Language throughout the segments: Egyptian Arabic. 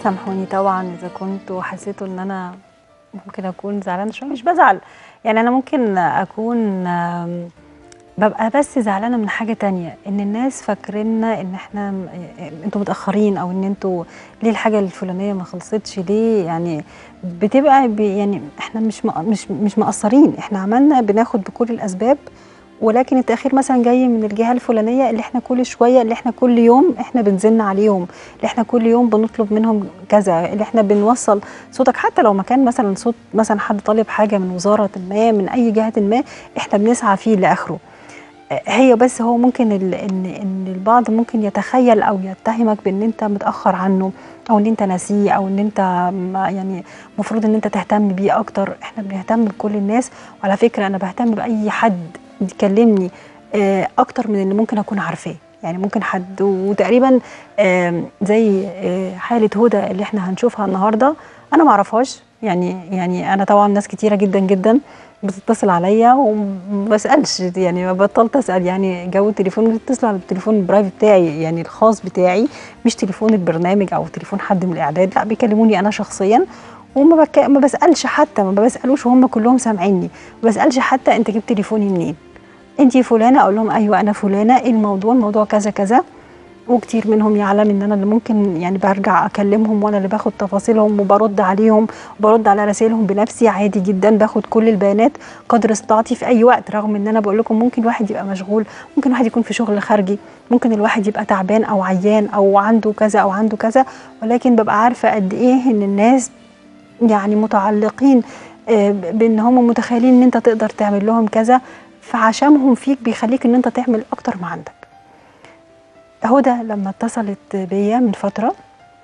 سامحوني طبعا اذا كنتوا حسيتوا ان انا ممكن اكون زعلانه شويه مش بزعل يعني انا ممكن اكون آم، ببقى بس زعلانه من حاجه تانية ان الناس فاكريننا ان احنا م- انتوا متاخرين او ان انتوا ليه الحاجه الفلانيه ما خلصتش ليه يعني بتبقى ب- يعني احنا مش مق- مش مش مقصرين احنا عملنا بناخد بكل الاسباب ولكن التاخير مثلا جاي من الجهه الفلانيه اللي احنا كل شويه اللي احنا كل يوم احنا بنزن عليهم اللي احنا كل يوم بنطلب منهم كذا اللي احنا بنوصل صوتك حتى لو ما كان مثلا صوت مثلا حد طالب حاجه من وزاره ما من اي جهه ما احنا بنسعى فيه لاخره هي بس هو ممكن ال- ان ان البعض ممكن يتخيل او يتهمك بان انت متاخر عنه او ان انت ناسيه او ان انت ما يعني المفروض ان انت تهتم بيه اكتر احنا بنهتم بكل الناس وعلى فكره انا بهتم باي حد يكلمني آه، اكتر من اللي ممكن اكون عارفاه يعني ممكن حد وتقريبا آم، زي آه، حاله هدى اللي احنا هنشوفها النهارده انا ما اعرفهاش يعني يعني انا طبعا ناس كتيره جدا جدا بتتصل عليا وما بسالش يعني ما بطلت اسال يعني جو التليفون بتتصل على التليفون البرايفت بتاعي يعني الخاص بتاعي مش تليفون البرنامج او تليفون حد من الاعداد لا بيكلموني انا شخصيا وما بك... ما بسالش حتى ما بسالوش وهم كلهم سامعيني ما بسالش حتى انت جبت تليفوني منين انت فلانه اقول لهم ايوه انا فلانه ايه الموضوع الموضوع كذا كذا وكتير منهم يعلم ان انا اللي ممكن يعني برجع اكلمهم وانا اللي باخد تفاصيلهم وبرد عليهم وبرد على رسائلهم بنفسي عادي جدا باخد كل البيانات قدر استطاعتي في اي وقت رغم ان انا بقول لكم ممكن واحد يبقى مشغول ممكن واحد يكون في شغل خارجي ممكن الواحد يبقى تعبان او عيان او عنده كذا او عنده كذا ولكن ببقى عارفه قد ايه ان الناس يعني متعلقين آه، بان هم متخيلين ان انت تقدر تعمل لهم كذا فعشمهم فيك بيخليك ان انت تعمل اكتر ما عندك هدى لما اتصلت بيا من فتره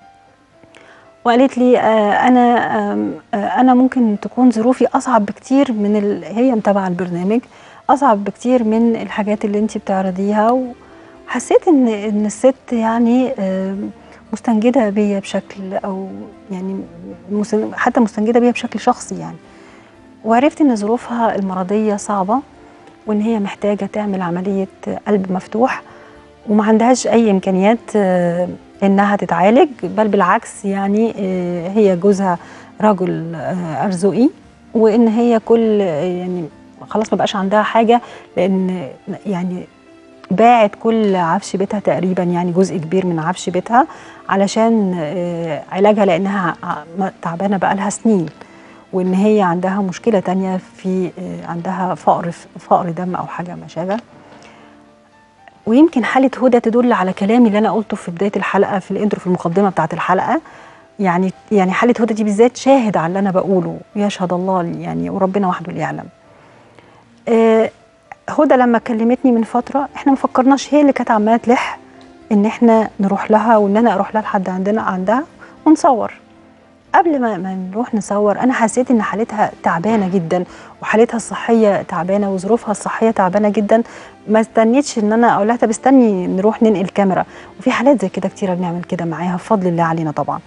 وقالت لي آه، انا آم، آه، انا ممكن تكون ظروفي اصعب بكتير من ال... هي متابعه البرنامج اصعب بكتير من الحاجات اللي انت بتعرضيها وحسيت ان ان الست يعني آم، مستنجده بيا بشكل او يعني مس- حتى مستنجده بيا بشكل شخصي يعني وعرفت ان ظروفها المرضيه صعبه وان هي محتاجه تعمل عمليه قلب مفتوح وما عندهاش اي امكانيات آه، انها تتعالج بل بالعكس يعني آه، هي جوزها رجل آه، ارزقي وان هي كل آه، يعني خلاص ما بقاش عندها حاجه لان يعني باعت كل عفش بيتها تقريبا يعني جزء كبير من عفش بيتها علشان آه، علاجها لانها ع- تعبانه بقالها سنين وان هي عندها مشكله تانية في آه، عندها فقر فقر دم او حاجه ما شابه ويمكن حاله هدى تدل على كلامي اللي انا قلته في بدايه الحلقه في الانترو في المقدمه بتاعه الحلقه يعني يعني حاله هدى دي بالذات شاهد على اللي انا بقوله يشهد الله يعني وربنا وحده اللي يعلم آه، هدى لما كلمتني من فتره احنا ما فكرناش هي اللي كانت عماله تلح ان احنا نروح لها وان انا اروح لها لحد عندنا عندها ونصور قبل ما ما نروح نصور انا حسيت ان حالتها تعبانه جدا وحالتها الصحيه تعبانه وظروفها الصحيه تعبانه جدا ما استنيتش ان انا اقول لها طب استني نروح ننقل كاميرا وفي حالات زي كده كتيره بنعمل كده معاها بفضل الله علينا طبعا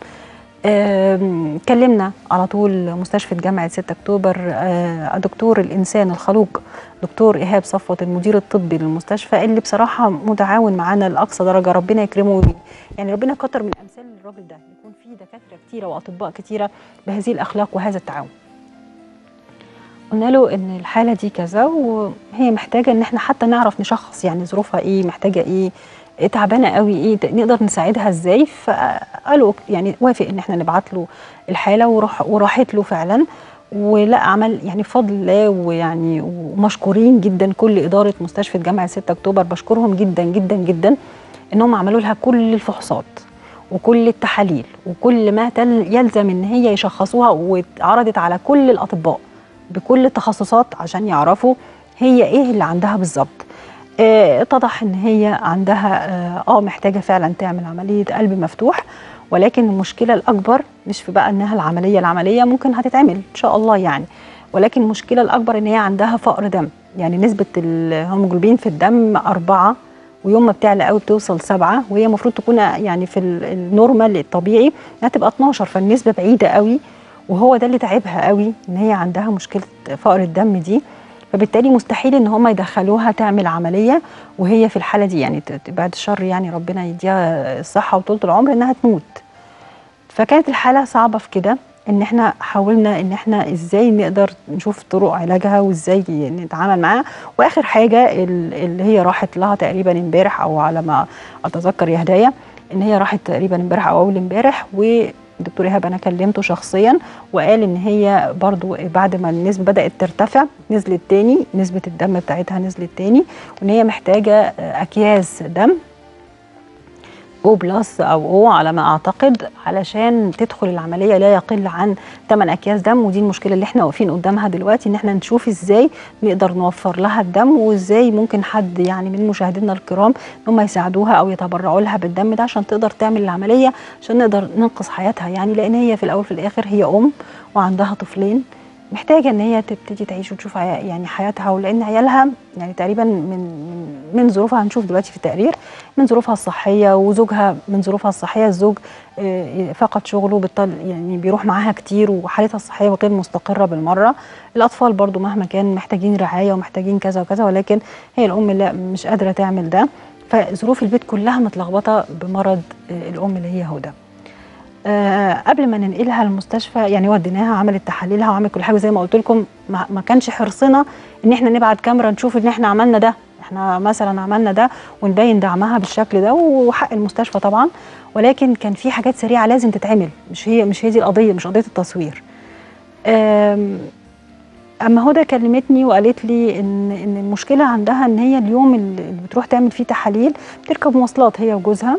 آم، كلمنا على طول مستشفى جامعة 6 أكتوبر آه، دكتور الإنسان الخلوق دكتور إيهاب صفوت المدير الطبي للمستشفى اللي بصراحة متعاون معانا لأقصى درجة ربنا يكرمه وي- يعني ربنا كتر من أمثال الراجل ده يكون في دكاترة كتيرة وأطباء كتيرة بهذه الأخلاق وهذا التعاون قلنا له ان الحاله دي كذا وهي محتاجه ان احنا حتى نعرف نشخص يعني ظروفها ايه محتاجه ايه إيه تعبانه قوي ايه ت- نقدر نساعدها ازاي فقالوا يعني وافق ان احنا نبعت له الحاله وراح وراحت له فعلا ولا عمل يعني بفضل الله ويعني ومشكورين جدا كل اداره مستشفى جامعه 6 اكتوبر بشكرهم جدا جدا جدا انهم عملوا لها كل الفحوصات وكل التحاليل وكل ما تل يلزم ان هي يشخصوها واتعرضت على كل الاطباء بكل التخصصات عشان يعرفوا هي ايه اللي عندها بالظبط آه، اتضح ان هي عندها اه آه، محتاجه فعلا تعمل عمليه قلب مفتوح ولكن المشكله الاكبر مش في بقى انها العمليه العمليه ممكن هتتعمل ان شاء الله يعني ولكن المشكله الاكبر ان هي عندها فقر دم يعني نسبه الهيموجلوبين في الدم أربعة ويوم ما بتعلى قوي بتوصل سبعة وهي المفروض تكون يعني في ال- النورمال الطبيعي انها تبقى 12 فالنسبه بعيده قوي وهو ده اللي تعبها قوي ان هي عندها مشكله فقر الدم دي فبالتالي مستحيل ان هم يدخلوها تعمل عمليه وهي في الحاله دي يعني ت- ت- بعد الشر يعني ربنا يديها الصحه وطولة العمر انها تموت فكانت الحاله صعبه في كده ان احنا حاولنا ان احنا ازاي نقدر نشوف طرق علاجها وازاي نتعامل معاها واخر حاجه ال- اللي هي راحت لها تقريبا امبارح او على ما اتذكر يا هدايا ان هي راحت تقريبا امبارح او اول امبارح والدكتور ايهاب انا كلمته شخصيا وقال ان هي برضو بعد ما النسبه بدات ترتفع نزلت تاني نسبه الدم بتاعتها نزلت تاني وان هي محتاجه اكياس دم او بلس او او على ما اعتقد علشان تدخل العمليه لا يقل عن 8 اكياس دم ودي المشكله اللي احنا واقفين قدامها دلوقتي ان احنا نشوف ازاي نقدر نوفر لها الدم وازاي ممكن حد يعني من مشاهدينا الكرام ان هم يساعدوها او يتبرعوا لها بالدم ده عشان تقدر تعمل العمليه عشان نقدر ننقذ حياتها يعني لان هي في الاول في الاخر هي ام وعندها طفلين محتاجه ان هي تبتدي تعيش وتشوف عيا- يعني حياتها ولان عيالها يعني تقريبا من من من ظروفها هنشوف دلوقتي في التقرير من ظروفها الصحيه وزوجها من ظروفها الصحيه الزوج آه، فقد شغله بالطل يعني بيروح معاها كتير وحالتها الصحيه غير مستقره بالمره الاطفال برضو مهما كان محتاجين رعايه ومحتاجين كذا وكذا ولكن هي الام لا مش قادره تعمل ده فظروف البيت كلها متلخبطه بمرض آه، الام اللي هي هدى آه قبل ما ننقلها المستشفى يعني وديناها عملت تحاليلها وعملت كل حاجه زي ما قلت لكم ما, ما كانش حرصنا ان احنا نبعت كاميرا نشوف ان احنا عملنا ده احنا مثلا عملنا ده ونبين دعمها بالشكل ده وحق المستشفى طبعا ولكن كان في حاجات سريعه لازم تتعمل مش هي مش هي دي القضيه مش قضيه التصوير آم، اما هدى كلمتني وقالت لي ان ان المشكله عندها ان هي اليوم اللي اللي بتروح تعمل فيه تحاليل بتركب مواصلات هي وجوزها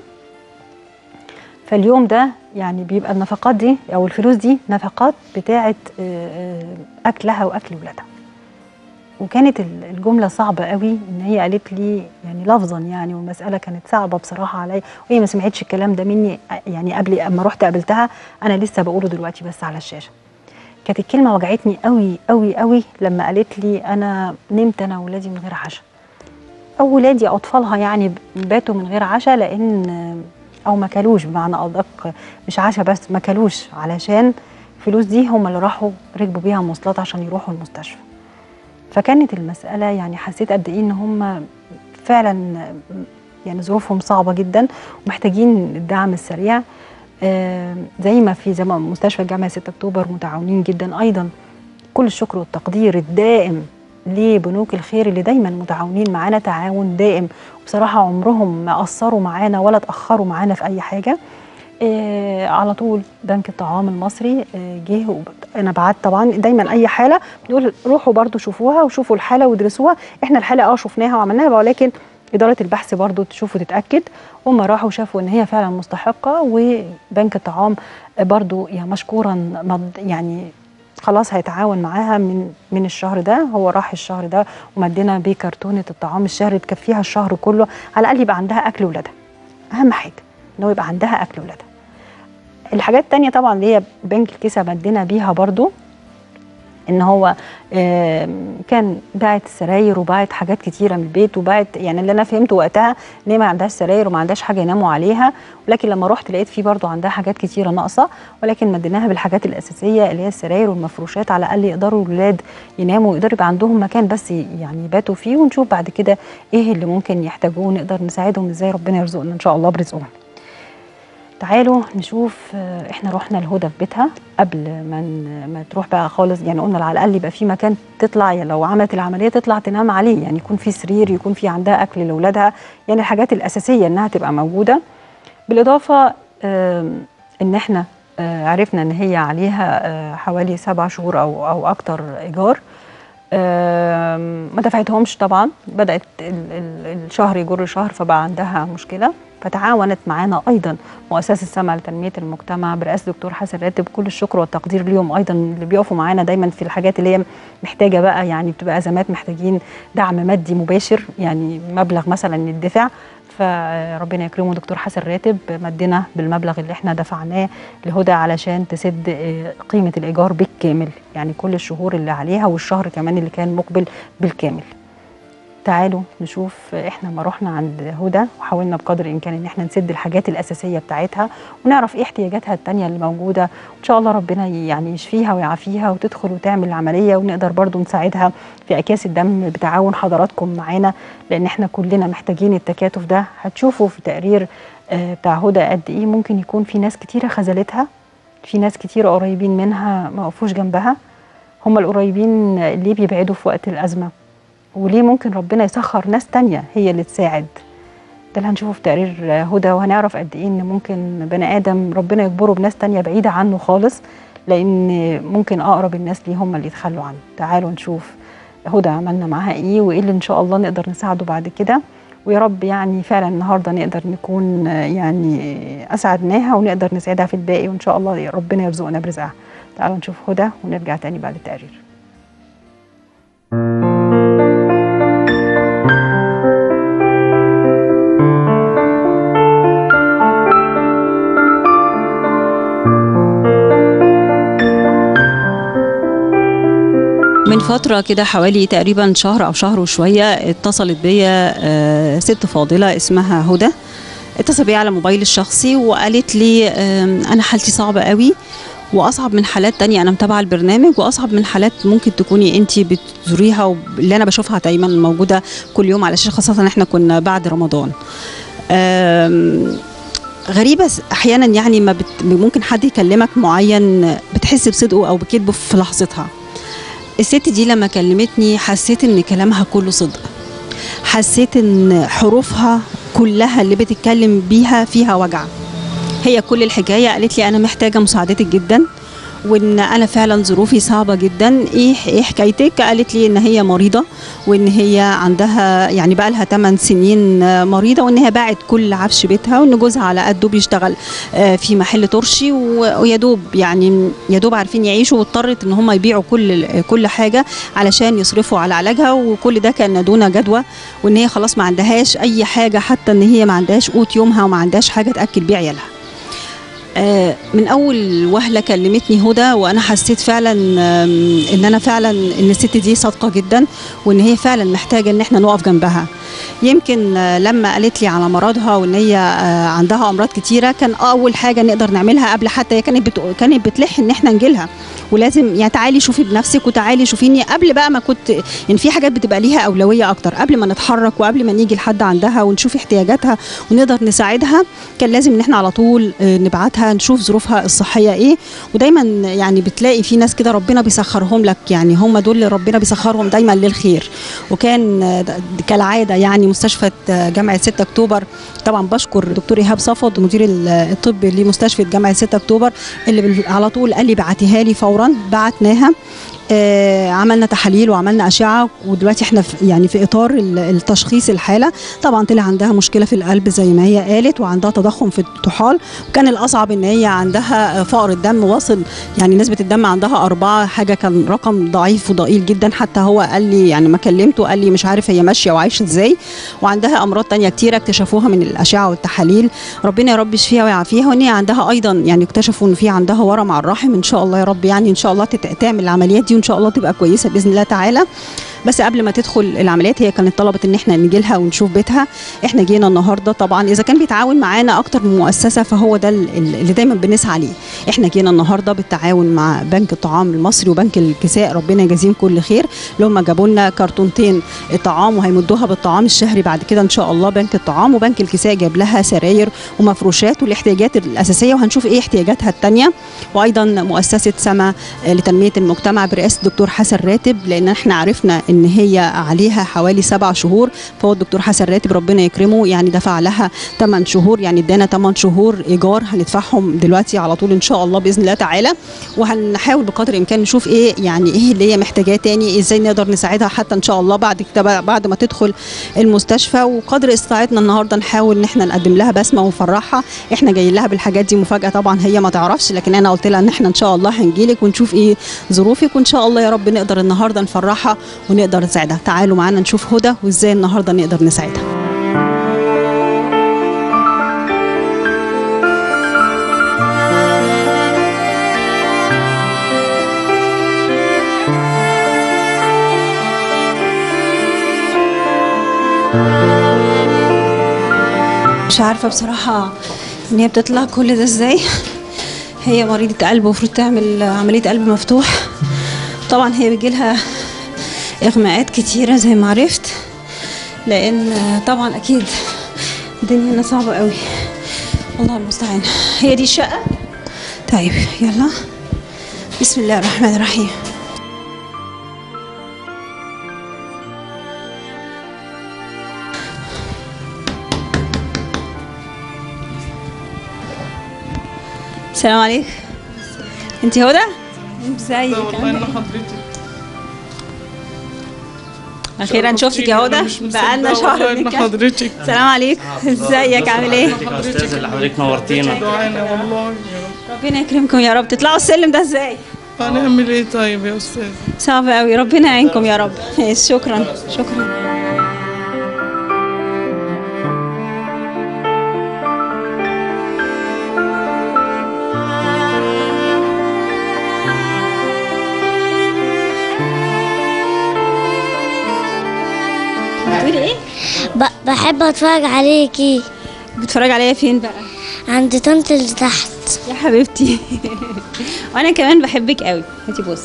فاليوم ده يعني بيبقى النفقات دي او الفلوس دي نفقات بتاعه آه، آه، اكلها واكل ولادها وكانت ال- الجمله صعبه قوي ان هي قالت لي يعني لفظا يعني والمساله كانت صعبه بصراحه عليا وهي ما سمعتش الكلام ده مني آه، يعني قبل اما رحت قابلتها انا لسه بقوله دلوقتي بس على الشاشه كانت الكلمه وجعتني قوي قوي قوي لما قالت لي انا نمت انا وولادي من غير عشاء او ولادي او اطفالها يعني باتوا من غير عشاء لان او ما كلوش بمعنى ادق مش عشاء بس ما كلوش علشان الفلوس دي هم اللي راحوا ركبوا بيها مواصلات عشان يروحوا المستشفى فكانت المساله يعني حسيت قد ايه ان هم فعلا يعني ظروفهم صعبه جدا ومحتاجين الدعم السريع آه، زي ما في زي ما مستشفى الجامعه 6 اكتوبر متعاونين جدا ايضا كل الشكر والتقدير الدائم لبنوك الخير اللي دايما متعاونين معانا تعاون دائم وبصراحه عمرهم ما قصروا معانا ولا اتاخروا معانا في اي حاجه آه على طول بنك الطعام المصري آه جه وب- انا بعت طبعا دايما اي حاله بنقول روحوا برضو شوفوها وشوفوا الحاله وادرسوها احنا الحاله اه شفناها وعملناها ولكن اداره البحث برضو تشوف وتتاكد هم راحوا شافوا ان هي فعلا مستحقه وبنك الطعام برضو يعني مشكورا مض- يعني خلاص هيتعاون معاها من من الشهر ده هو راح الشهر ده ومدينا بكرتونه الطعام الشهري تكفيها الشهر كله على الاقل يبقى عندها اكل ولادها اهم حاجه ان هو يبقى عندها اكل ولادها الحاجات التانية طبعا اللي هي بنك الكيسة مدينا بيها برضو ان هو آم، كان باعت سراير وباعت حاجات كتيره من البيت وباعت يعني اللي انا فهمته وقتها ان هي ما عندهاش سراير وما عندهاش حاجه يناموا عليها ولكن لما رحت لقيت في برضو عندها حاجات كتيره ناقصه ولكن مديناها بالحاجات الاساسيه اللي هي السراير والمفروشات على الاقل يقدروا الولاد يناموا ويقدروا يبقى عندهم مكان بس يعني يباتوا فيه ونشوف بعد كده ايه اللي ممكن يحتاجوه ونقدر نساعدهم ازاي ربنا يرزقنا ان شاء الله برزقهم تعالوا نشوف آه، احنا رحنا الهدى في بيتها قبل ما ن- ما تروح بقى خالص يعني قلنا على الاقل يبقى في مكان تطلع يعني لو عملت العمليه تطلع تنام عليه يعني يكون في سرير يكون في عندها اكل لاولادها يعني الحاجات الاساسيه انها تبقى موجوده بالاضافه آم، ان احنا آه، عرفنا ان هي عليها آه، حوالي سبع شهور او او اكتر ايجار آم، ما دفعتهمش طبعا بدات ال- ال- الشهر يجر شهر فبقى عندها مشكله فتعاونت معانا ايضا مؤسسه سمع لتنميه المجتمع برئاسه دكتور حسن راتب كل الشكر والتقدير ليهم ايضا اللي بيقفوا معانا دايما في الحاجات اللي هي محتاجه بقى يعني بتبقى ازمات محتاجين دعم مادي مباشر يعني مبلغ مثلا يدفع فربنا يكرمه دكتور حسن راتب مدنا بالمبلغ اللي احنا دفعناه لهدى علشان تسد آه، قيمه الايجار بالكامل يعني كل الشهور اللي عليها والشهر كمان اللي كان مقبل بالكامل تعالوا نشوف احنا ما رحنا عند هدى وحاولنا بقدر الامكان ان احنا نسد الحاجات الاساسيه بتاعتها ونعرف ايه احتياجاتها التانية اللي موجوده وان شاء الله ربنا يعني يشفيها ويعافيها وتدخل وتعمل العمليه ونقدر برضو نساعدها في اكياس الدم بتعاون حضراتكم معانا لان احنا كلنا محتاجين التكاتف ده هتشوفوا في تقرير آه، بتاع هدى قد ايه ممكن يكون في ناس كتيره خذلتها في ناس كتير قريبين منها ما وقفوش جنبها هم القريبين ليه بيبعدوا في وقت الأزمة وليه ممكن ربنا يسخر ناس تانية هي اللي تساعد ده اللي هنشوفه في تقرير هدى وهنعرف قد ايه ان ممكن بني ادم ربنا يجبره بناس تانية بعيدة عنه خالص لان ممكن اقرب الناس ليه هم اللي يتخلوا عنه تعالوا نشوف هدى عملنا معاها ايه وايه اللي ان شاء الله نقدر نساعده بعد كده ويا رب يعني فعلا النهارده نقدر نكون يعني اسعدناها ونقدر نساعدها في الباقي وان شاء الله ربنا يرزقنا برزقها تعالوا نشوف هدى ونرجع تاني بعد التقرير من فترة كده حوالي تقريبا شهر أو شهر وشوية اتصلت بيا آه، ست فاضلة اسمها هدى اتصل بيا على موبايلي الشخصي وقالت لي آم، أنا حالتي صعبة قوي واصعب من حالات تانية انا متابعه البرنامج واصعب من حالات ممكن تكوني انت بتزوريها واللي انا بشوفها دايما موجوده كل يوم على الشاشه خاصه احنا كنا بعد رمضان آم، غريبة س- أحيانا يعني ما بت... ممكن حد يكلمك معين بتحس بصدقه أو بكذبه في لحظتها الست دي لما كلمتني حسيت ان كلامها كله صدق حسيت ان حروفها كلها اللي بتتكلم بيها فيها وجع هي كل الحكايه قالت لي انا محتاجه مساعدتك جدا وان انا فعلا ظروفي صعبه جدا ايه ايه حكايتك قالت لي ان هي مريضه وان هي عندها يعني بقى لها 8 سنين آه، مريضه وان هي باعت كل عفش بيتها وان جوزها على قده بيشتغل آه، في محل ترشي و- ويا دوب يعني يا دوب عارفين يعيشوا واضطرت ان هم يبيعوا كل كل حاجه علشان يصرفوا على علاجها وكل ده كان دون جدوى وان هي خلاص ما عندهاش اي حاجه حتى ان هي ما عندهاش قوت يومها وما عندهاش حاجه تاكل بيها عيالها آه، من اول وهله كلمتني هدى وانا حسيت فعلا آم، ان انا فعلا ان الست دي صادقه جدا وان هي فعلا محتاجه ان احنا نقف جنبها يمكن آه، لما قالت لي على مرضها وان هي آه، عندها امراض كتيره كان اول حاجه نقدر نعملها قبل حتى هي كانت بتق... كانت بتلح ان احنا نجيلها ولازم يعني تعالي شوفي بنفسك وتعالي شوفيني قبل بقى ما كنت يعني في حاجات بتبقى ليها اولويه اكتر قبل ما نتحرك وقبل ما نيجي لحد عندها ونشوف احتياجاتها ونقدر نساعدها كان لازم ان احنا على طول آه، نبعتها نشوف ظروفها الصحيه ايه ودايما يعني بتلاقي في ناس كده ربنا بيسخرهم لك يعني هم دول اللي ربنا بيسخرهم دايما للخير وكان آه، د- كالعاده يعني مستشفى آه، جامعه 6 اكتوبر طبعا بشكر دكتور ايهاب صفد مدير ال- الطب لمستشفى جامعه 6 اكتوبر اللي بال- على طول قال لي بعتيها لي فورا بعتناها آه عملنا تحاليل وعملنا اشعه ودلوقتي احنا في يعني في اطار ال- التشخيص الحاله طبعا طلع عندها مشكله في القلب زي ما هي قالت وعندها تضخم في الطحال وكان الاصعب ان هي عندها آه، فقر الدم واصل يعني نسبه الدم عندها أربعة حاجه كان رقم ضعيف وضئيل جدا حتى هو قال لي يعني ما كلمته قال لي مش عارف هي ماشيه وعايشه ازاي وعندها امراض تانية كتيره اكتشفوها من الاشعه والتحاليل ربنا يا رب يشفيها ويعافيها وان هي عندها ايضا يعني اكتشفوا ان في عندها ورم على الرحم ان شاء الله يا رب يعني ان شاء الله تت- تعمل العمليات دي وان شاء الله تبقى كويسه باذن الله تعالى بس قبل ما تدخل العمليات هي كانت طلبت ان احنا نجي لها ونشوف بيتها احنا جينا النهارده طبعا اذا كان بيتعاون معانا اكتر من مؤسسه فهو ده ال- ال- اللي دايما بنسعى ليه احنا جينا النهارده بالتعاون مع بنك الطعام المصري وبنك الكساء ربنا يجازيهم كل خير اللي هم جابوا لنا كرتونتين طعام وهيمدوها بالطعام الشهري بعد كده ان شاء الله بنك الطعام وبنك الكساء جاب لها سراير ومفروشات والاحتياجات الاساسيه وهنشوف ايه احتياجاتها الثانيه وايضا مؤسسه سما آه، لتنميه المجتمع برئاسه الدكتور حسن راتب لان احنا عرفنا ان هي عليها حوالي سبع شهور فهو الدكتور حسن راتب ربنا يكرمه يعني دفع لها 8 شهور يعني ادانا 8 شهور ايجار هندفعهم دلوقتي على طول ان شاء الله باذن الله تعالى وهنحاول بقدر الامكان نشوف ايه يعني ايه اللي هي محتاجاه تاني ازاي نقدر نساعدها حتى ان شاء الله بعد كده بعد ما تدخل المستشفى وقدر استطاعتنا النهارده نحاول ان احنا نقدم لها بسمه ونفرحها احنا جايين لها بالحاجات دي مفاجاه طبعا هي ما تعرفش لكن انا قلت لها ان احنا ان شاء الله هنجيلك ونشوف ايه ظروفك وان شاء الله يا رب نقدر النهارده نفرحها ونقدر نساعدها تعالوا معانا نشوف هدى وازاي النهارده نقدر نساعدها مش عارفه بصراحه ان هي بتطلع كل ده ازاي هي مريضه قلب ومفروض تعمل عمليه قلب مفتوح طبعا هي بيجيلها اغماءات كتيره زي ما عرفت لان طبعا اكيد الدنيا هنا صعبه قوي الله المستعان هي دي الشقه طيب يلا بسم الله الرحمن الرحيم السلام عليكم انت هدى ازيك والله ان حضرتك اخيرا شفتك يا هدى بقالنا شهر ان بنتكلم حضرتك السلام عليكم ازيك عامل ايه يا استاذ اللي حضرتك نورتينا دعانا والله ربنا يكرمكم يا رب تطلعوا السلم ده ازاي هنعمل ايه طيب يا استاذ صعب قوي ربنا يعينكم يا رب ماشي، شكرا شكرا بتقولي ايه ب- بحب اتفرج عليكي بتتفرج عليا فين بقى عند طنط اللي تحت يا حبيبتي وانا كمان بحبك قوي هاتي بصي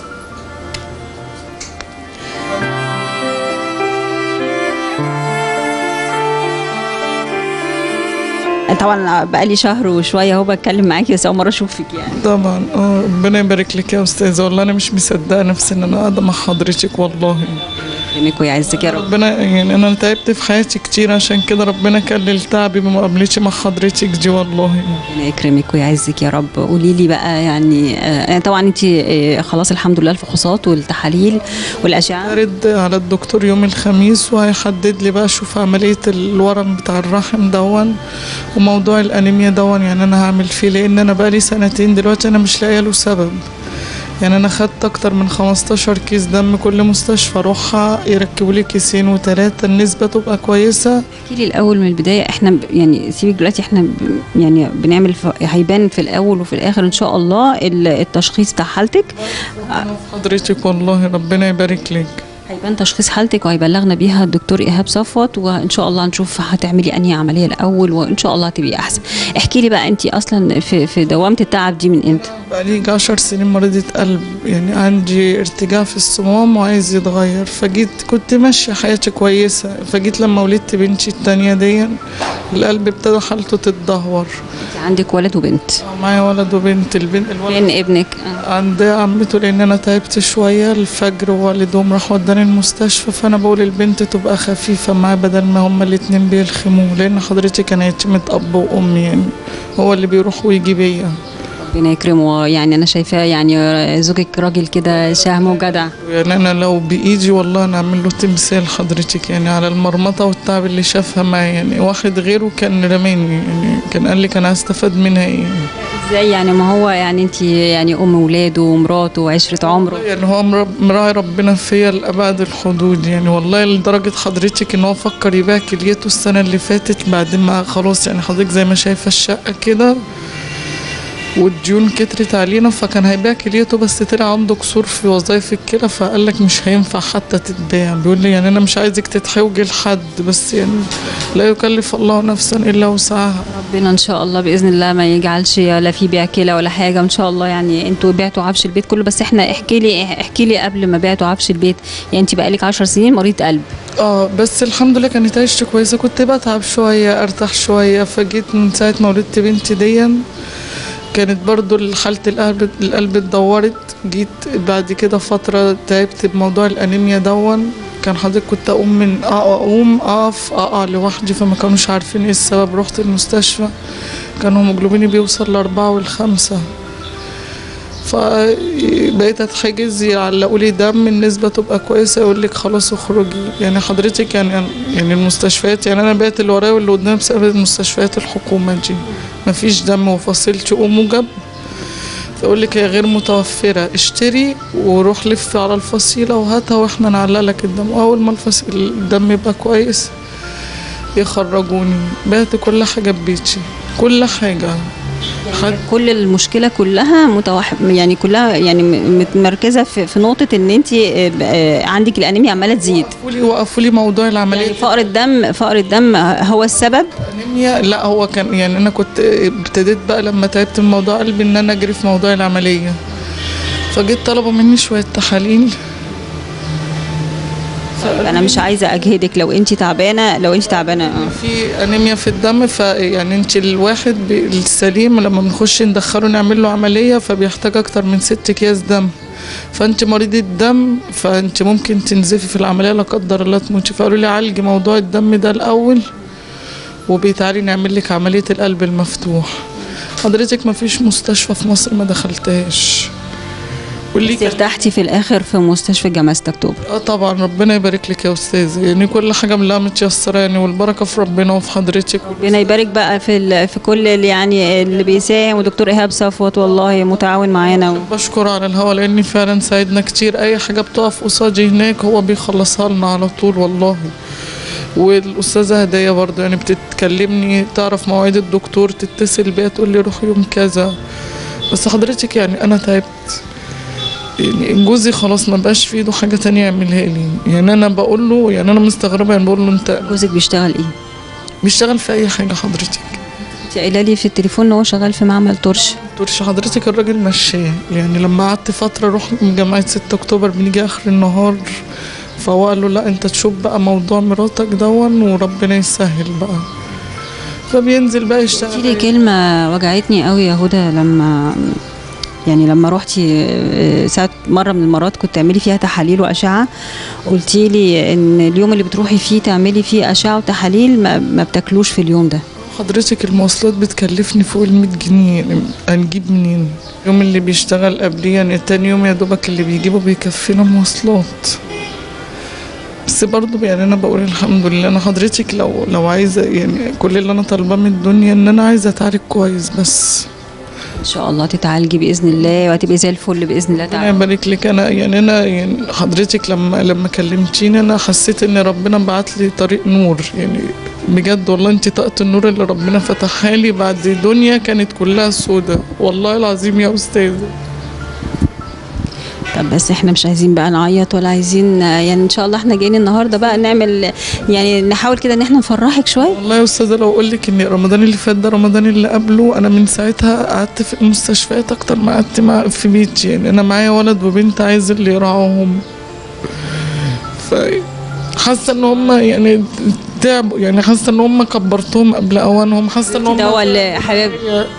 طبعا بقالي شهر وشويه اهو بتكلم معاكي بس اول مره اشوفك يعني طبعا اه ربنا يبارك لك يا استاذه والله انا مش مصدقه نفسي ان انا قاعده مع حضرتك والله يكرمك ويعزك يا رب ربنا يعني انا تعبت في حياتي كتير عشان كده ربنا كلل تعبي بمقابلتي مع حضرتك دي والله ربنا يكرمك ويعزك يا رب قولي لي بقى يعني آه طبعا انت آه خلاص الحمد لله الفحوصات والتحاليل والاشعه ارد على الدكتور يوم الخميس وهيحدد لي بقى اشوف عمليه الورم بتاع الرحم دون وموضوع الانيميا دون يعني انا هعمل فيه لان انا بقالي سنتين دلوقتي انا مش لاقيه له سبب يعني انا خدت اكتر من 15 كيس دم كل مستشفى اروحها يركبوا لي كيسين وثلاثه النسبه تبقى كويسه احكي لي الاول من البدايه احنا ب- يعني سيبك دلوقتي احنا ب- يعني بنعمل ف- هيبان في الاول وفي الاخر ان شاء الله ال- التشخيص بتاع حالتك حضرتك والله ربنا يبارك لك هيبان تشخيص حالتك وهيبلغنا بيها الدكتور ايهاب صفوت وان شاء الله نشوف هتعملي انهي عمليه الاول وان شاء الله هتبقي احسن احكي لي بقى انت اصلا في في دوامه التعب دي من امتى بقالي 10 سنين مريضة قلب يعني عندي ارتجاع في الصمام وعايز يتغير فجيت كنت ماشية حياتي كويسة فجيت لما ولدت بنتي التانية دي القلب ابتدى حالته تتدهور انت عندك ولد وبنت معايا ولد وبنت البنت الولد فين ابنك آه. عند عمته لان انا تعبت شويه الفجر ووالدهم راح وداني المستشفى فانا بقول البنت تبقى خفيفه معاه بدل ما هما الاتنين بيلخموه لان حضرتك كان يتيمة اب وام يعني هو اللي بيروح ويجي بيا ربنا يكرمه يعني انا شايفاه يعني زوجك راجل كده شهم وجدع يعني انا لو بايدي والله انا اعمل له تمثال حضرتك يعني على المرمطه والتعب اللي شافها معايا يعني واحد غيره كان رماني يعني كان قال لي كان هستفاد منها ايه ازاي يعني ما هو يعني انت يعني ام ولاده ومراته وعشره عمره يعني هو مرب- مراعي ربنا فيا لأبعد الحدود يعني والله لدرجة حضرتك إن هو فكر يبيع كليته السنة اللي فاتت بعد ما خلاص يعني حضرتك زي ما شايفة الشقة كده والديون كترت علينا فكان هيبيع كليته بس طلع عنده كسور في وظائف الكلى فقال لك مش هينفع حتى تتباع بيقول لي يعني انا مش عايزك تتحوجي لحد بس يعني لا يكلف الله نفسا الا وسعها ربنا ان شاء الله باذن الله ما يجعلش ولا في بيع كلى ولا حاجه وان شاء الله يعني انتوا بعتوا عفش البيت كله بس احنا احكي لي احكي لي قبل ما بعتوا عفش البيت يعني انت بقالك 10 سنين مريض قلب اه بس الحمد لله كانت عيشتي كويسه كنت بتعب شويه ارتاح شويه فجيت من ساعه ما ولدت بنتي دي كانت برضو حالة القلب القلب اتدورت جيت بعد كده فترة تعبت بموضوع الأنيميا دون كان حضرتك كنت أقوم من أ- أقوم أقف أقع لوحدي فما كانوش عارفين إيه السبب رحت المستشفى كان هيموجلوبيني بيوصل لأربعة والخمسة فبقيت اتحجز يعلقوا لي دم النسبه تبقى كويسه يقول لك خلاص اخرجي يعني حضرتك يعني يعني المستشفيات يعني انا بقيت اللي ورايا واللي قدامي بسبب المستشفيات الحكومه دي مفيش دم وفصيلتي موجب فيقول لك هي غير متوفره اشتري وروح لف على الفصيله وهاتها واحنا نعلق لك الدم واول ما الفصيل الدم يبقى كويس يخرجوني بعت كل حاجه ببيتي كل حاجه حد كل المشكله كلها متوح... يعني كلها يعني م- متمركزه في, في نقطه ان انت آه، آه، عندك الانيميا عماله تزيد وقفوا لي وقفوا لي موضوع العمليه يعني فقر الدم فقر الدم هو السبب الانيميا لا هو كان يعني انا كنت ابتديت بقى لما تعبت من موضوع قلبي ان انا اجري في موضوع العمليه فجيت طلبوا مني شويه تحاليل ف انا مش عايزه اجهدك لو انت تعبانه لو انت تعبانه اه في انيميا في الدم فيعني انت الواحد بي- السليم لما بنخش ندخله نعمل له عمليه فبيحتاج اكتر من ست اكياس دم فانت مريضة دم فانت ممكن تنزفي في العمليه لا قدر الله تموتي فقالوا لي عالجي موضوع الدم ده الاول وبيتعالي نعمل لك عمليه القلب المفتوح حضرتك ما فيش مستشفى في مصر ما دخلتهاش واللي بس ارتحتي في الاخر في مستشفى جامعه 6 اكتوبر اه طبعا ربنا يبارك لك يا استاذ يعني كل حاجه من الله متيسره يعني والبركه في ربنا وفي حضرتك ربنا يبارك بقى في ال- في كل اللي يعني اللي بيساهم ودكتور ايهاب صفوت والله متعاون معانا و... بشكره على الهوا لاني فعلا ساعدنا كتير اي حاجه بتقف قصادي هناك هو بيخلصها لنا على طول والله والاستاذه هديه برضه يعني بتتكلمني تعرف مواعيد الدكتور تتصل بيا تقول لي روح يوم كذا بس حضرتك يعني انا تعبت يعني جوزي خلاص ما بقاش في ايده حاجه تانية يعملها لي يعني انا بقول له يعني انا مستغربه يعني بقول له انت جوزك بيشتغل ايه؟ بيشتغل في اي حاجه حضرتك انت قايله لي في التليفون ان هو شغال في معمل ترش تقولش حضرتك الراجل مشاه يعني لما قعدت فترة روح من جامعة 6 أكتوبر بنيجي آخر النهار فهو قال له لا أنت تشوف بقى موضوع مراتك دون وربنا يسهل بقى فبينزل بقى قلتي لي يشتغل كلمه وجعتني قوي يا هدى لما يعني لما روحتي آه، ساعة مرة من المرات كنت تعملي فيها تحاليل وأشعة قلتي لي إن اليوم اللي بتروحي فيه تعملي فيه أشعة وتحاليل ما, ما بتاكلوش في اليوم ده حضرتك المواصلات بتكلفني فوق ال 100 جنيه يعني هنجيب منين اليوم اللي بيشتغل قبليه يعني تاني يوم يا دوبك اللي بيجيبه بيكفينا مواصلات بس برضه يعني انا بقول الحمد لله انا حضرتك لو لو عايزه يعني كل اللي انا طالباه من الدنيا ان انا عايزه اتعالج كويس بس إن شاء الله تتعالجي بإذن الله وهتبقي زي الفل بإذن الله ربنا تعالى يبارك لك انا يعني انا يعني حضرتك لما لما كلمتيني انا حسيت ان ربنا بعت لي طريق نور يعني بجد والله انت طاقة النور اللي ربنا فتحها لي بعد دنيا كانت كلها سودة والله العظيم يا استاذة طب بس احنا مش عايزين بقى نعيط ولا عايزين يعني ان شاء الله احنا جايين النهارده بقى نعمل يعني نحاول كده ان احنا نفرحك شويه والله يا استاذة لو اقول لك ان رمضان اللي فات ده رمضان اللي قبله انا من ساعتها قعدت في المستشفيات اكتر ما قعدت مع في بيتي يعني انا معايا ولد وبنت عايز اللي يرعاهم ف حاسه ان هم يعني تعبوا يعني حاسه ان هم كبرتهم قبل اوانهم حاسه ان هم ده هو اللي حبايب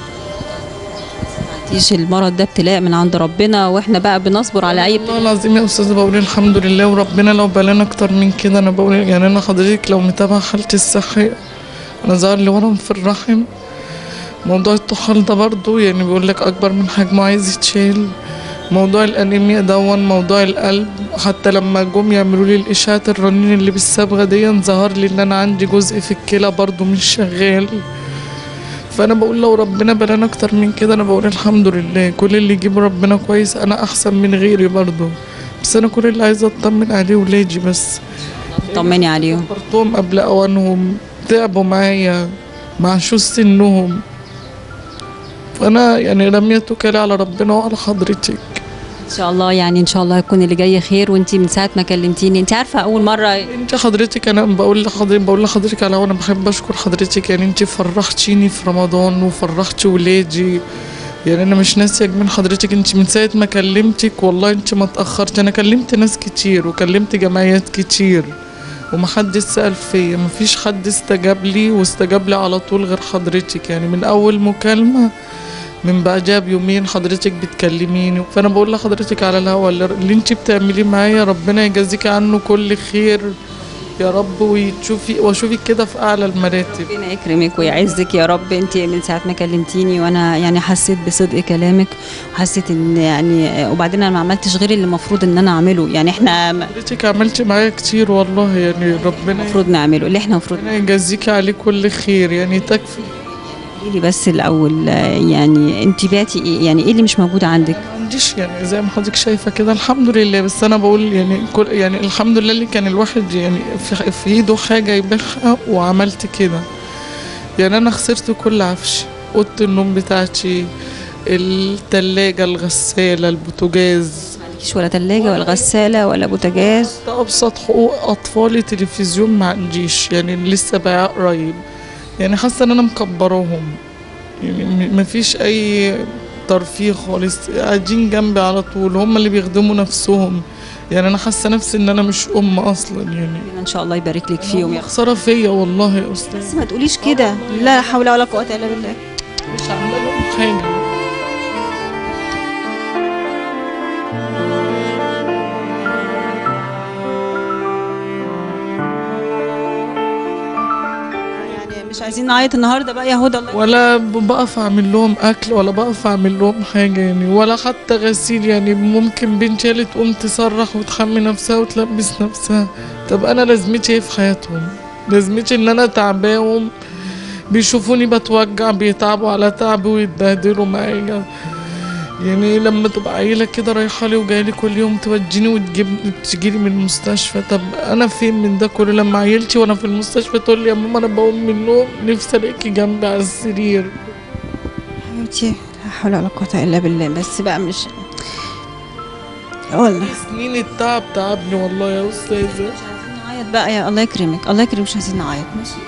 تيجي المرض ده ابتلاء من عند ربنا واحنا بقى بنصبر على اي والله العظيم يا استاذ بقول الحمد لله وربنا لو بلانا اكتر من كده انا بقول يعني انا حضرتك لو متابعه حالتي الصحيه انا ظهر لي ورم في الرحم موضوع الطحال ده برضو يعني بيقول لك اكبر من حجمه عايز يتشال موضوع الانيميا دون موضوع القلب حتى لما جم يعملوا لي الاشعه الرنين اللي بالصبغه دي ظهر لي ان انا عندي جزء في الكلى برضو مش شغال فانا بقول لو ربنا بلانا اكتر من كده انا بقول الحمد لله كل اللي يجيب ربنا كويس انا احسن من غيري برضو بس انا كل اللي عايزه اطمن عليه ولادي بس طمني عليهم كبرتهم قبل اوانهم تعبوا معايا مع شو سنهم فانا يعني رميت وكالي على ربنا وعلى حضرتك ان شاء الله يعني ان شاء الله يكون اللي جاي خير وانت من ساعه ما كلمتيني انت عارفه اول مره انت حضرتك انا بقول لحضرتك بقول لحضرتك على وانا بحب اشكر حضرتك يعني انت فرحتيني في رمضان وفرحتي ولادي يعني انا مش ناسيه من حضرتك انت من ساعه ما كلمتك والله انت ما اتاخرت انا كلمت ناس كتير وكلمت جمعيات كتير ومحدش سأل فيا مفيش حد استجاب لي واستجاب لي على طول غير حضرتك يعني من أول مكالمة من بعدها بيومين حضرتك بتكلميني فأنا بقول لحضرتك على الهوا اللي اللي انت بتعمليه معايا ربنا يجازيك عنه كل خير يا رب وتشوفي واشوفك كده في أعلى المراتب ربنا يكرمك ويعزك يا رب انت من ساعه ما كلمتيني وانا يعني حسيت بصدق كلامك وحسيت ان يعني وبعدين انا ما عملتش غير اللي المفروض ان انا اعمله يعني احنا حضرتك عملتي معايا كتير والله يعني ربنا المفروض نعمله اللي احنا المفروض ربنا يجازيك عليه كل خير يعني تكفي قولي لي بس الاول آه، يعني انت بعتي ايه يعني ايه اللي مش موجود عندك ما عنديش يعني زي ما حضرتك شايفه كده الحمد لله بس انا بقول يعني كل يعني الحمد لله اللي كان الواحد يعني في, في ايده حاجه يبيعها وعملت كده يعني انا خسرت كل عفشي اوضه النوم بتاعتي التلاجة الغسالة البوتاجاز مالكيش ولا تلاجة ولا غسالة ولا بوتاجاز ده أبسط حقوق أطفالي تلفزيون ما عنديش يعني لسه بايعاه قريب يعني حاسة إن أنا مكبراهم يعني م- مفيش أي ترفيه خالص قاعدين جنبي على طول هم اللي بيخدموا نفسهم يعني انا حاسه نفسي ان انا مش ام اصلا يعني ربنا ان شاء الله يبارك لك فيهم يا رب. خساره فيا والله يا استاذ بس ما تقوليش كده لا حول ولا قوه الا بالله مش عامله لهم حاجه يعني مش عايزين نعيط النهارده بقى يا هدى الله ولا بقف اعمل لهم اكل ولا بقف اعمل لهم حاجه يعني ولا حتى غسيل يعني ممكن بنتي اللي تقوم تصرخ وتحمي نفسها وتلبس نفسها طب انا لازمتي ايه في حياتهم لازمتي ان انا تعباهم بيشوفوني بتوجع بيتعبوا على تعبي ويتبهدلوا معايا يعني لما تبقى عيلة كده رايحة لي وجاية لي كل يوم توديني وتجيب تجيلي من المستشفى طب أنا فين من ده كله لما عيلتي وأنا في المستشفى تقول لي يا ماما أنا بقوم من النوم نفسي ألاقيكي جنبي على السرير حبيبتي لا حول ولا قوه الا بالله بس بقى مش والله سنين التعب تعبني والله يا أستاذة مش عايزين نعيط بقى يا الله يكرمك الله يكرمك مش عايزين نعيط ماشي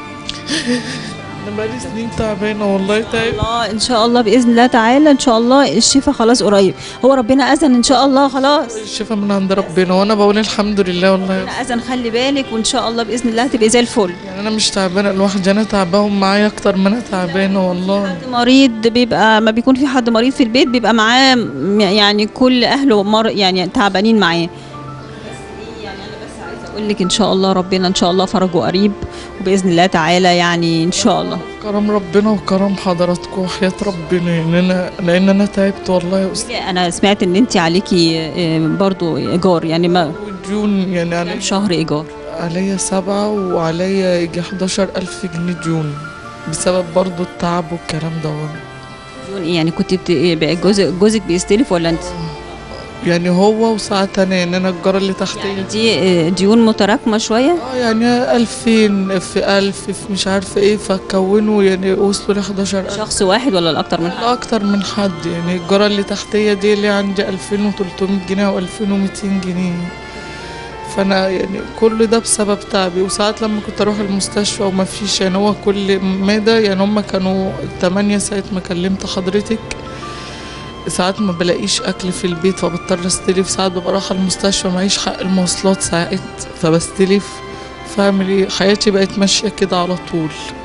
أنا بقالي سنين تعبانة والله تعب الله ان شاء الله باذن الله تعالى ان شاء الله الشفاء خلاص قريب هو ربنا اذن ان شاء الله خلاص الشفاء من عند ربنا وأنا بقول الحمد لله والله يا ربنا اذن خلي بالك وان شاء الله باذن الله هتبقي زي الفل يعني أنا مش تعبانة لوحدي أنا تعباهم معايا أكتر ما أنا تعبانة والله حد مريض بيبقى ما بيكون في حد مريض في البيت بيبقى معاه م- يعني كل اهله مر يعني تعبانين معاه يعني انا بس عايزه اقول لك ان شاء الله ربنا ان شاء الله فرجه قريب وباذن الله تعالى يعني ان شاء الله كرم ربنا وكرم حضراتكم وحياة ربنا يعني أنا لأن أنا تعبت والله يا أستاذ انا سمعت ان انت عليكي آه، برضو ايجار يعني ما وديون يعني علي كام شهر ايجار عليا سبعة وعليا يجي 11 ألف جنيه ديون بسبب برضو التعب والكلام ده ديون ايه يعني كنت بت... إيه بقى جوزك جوزك بيستلف ولا انت يعني هو وساعات أنا يعني أنا الجارة اللي تحتي يعني دي آه، ديون متراكمه شويه اه يعني ألفين في ألف في مش عارفة ايه فكونوا يعني وصلوا ل 11 ألف شخص واحد ولا الاكتر من حد لا أكتر من حد يعني الجارة اللي تحتية دي اللي عندي 2300 جنيه أو 2200 جنيه فأنا يعني كل ده بسبب تعبي وساعات لما كنت أروح المستشفى وما فيش يعني هو كل مدى يعني هما كانوا تمانية ساعة ما كلمت حضرتك ساعات ما بلاقيش أكل في البيت فبضطر أستلف ساعات ببقى رايحة المستشفى معيش حق المواصلات ساعات فبستلف فاعمل ايه حياتي بقت ماشية كده على طول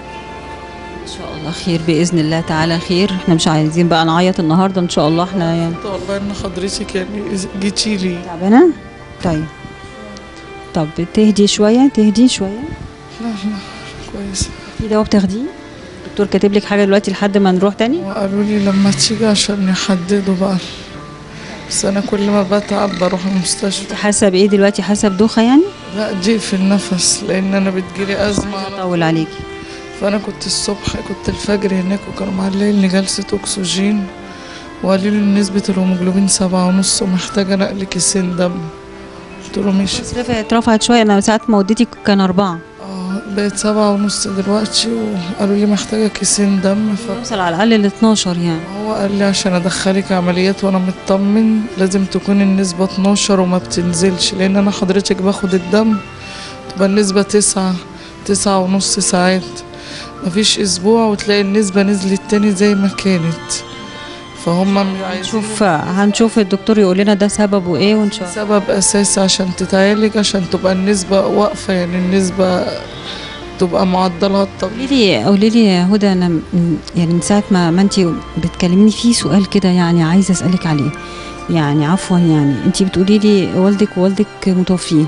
ان شاء الله خير باذن الله تعالى خير احنا مش عايزين بقى نعيط النهارده ان شاء الله احنا يعني والله ان حضرتك يعني جيتي لي تعبانه طيب طب تهدي شويه تهدي شويه لا لا كويس في دواء بتاخديه الدكتور كاتب لك حاجه دلوقتي لحد ما نروح تاني وقالوا لي لما تيجي عشان يحددوا بقى بس انا كل ما بتعب بروح المستشفى انت حاسه بايه دلوقتي حاسه بدوخه يعني لا ضيق في النفس لان انا بتجيلي ازمه على طول عليكي فانا كنت الصبح كنت الفجر هناك وكانوا معلقين لي جلسه اكسجين وقالوا لي نسبه الهيموجلوبين سبعة ونص ومحتاجه نقل كيسين دم قلت له ماشي بس رفعت رفعت شويه انا ساعه ما وديتك كان اربعه اه بقت سبعة ونص دلوقتي وقالوا لي محتاجه كيسين دم ف توصل على الاقل ل 12 يعني هو قال لي عشان ادخلك عمليات وانا مطمن لازم تكون النسبة 12 وما بتنزلش لان انا حضرتك باخد الدم تبقى النسبة تسعة تسعة ونص ساعات مفيش اسبوع وتلاقي النسبة نزلت تاني زي ما كانت فهم مش عايزين هنشوف هنشوف الدكتور يقول لنا ده سببه ايه وان شاء الله سبب اساسي عشان تتعالج عشان تبقى النسبة واقفة يعني النسبة تبقى معدلها الطبيعي قولي لي قولي لي يا هدى انا م- يعني من ساعه ما ما انت بتكلميني في سؤال كده يعني عايزه اسالك عليه يعني عفوا يعني انت بتقولي لي والدك ووالدك متوفين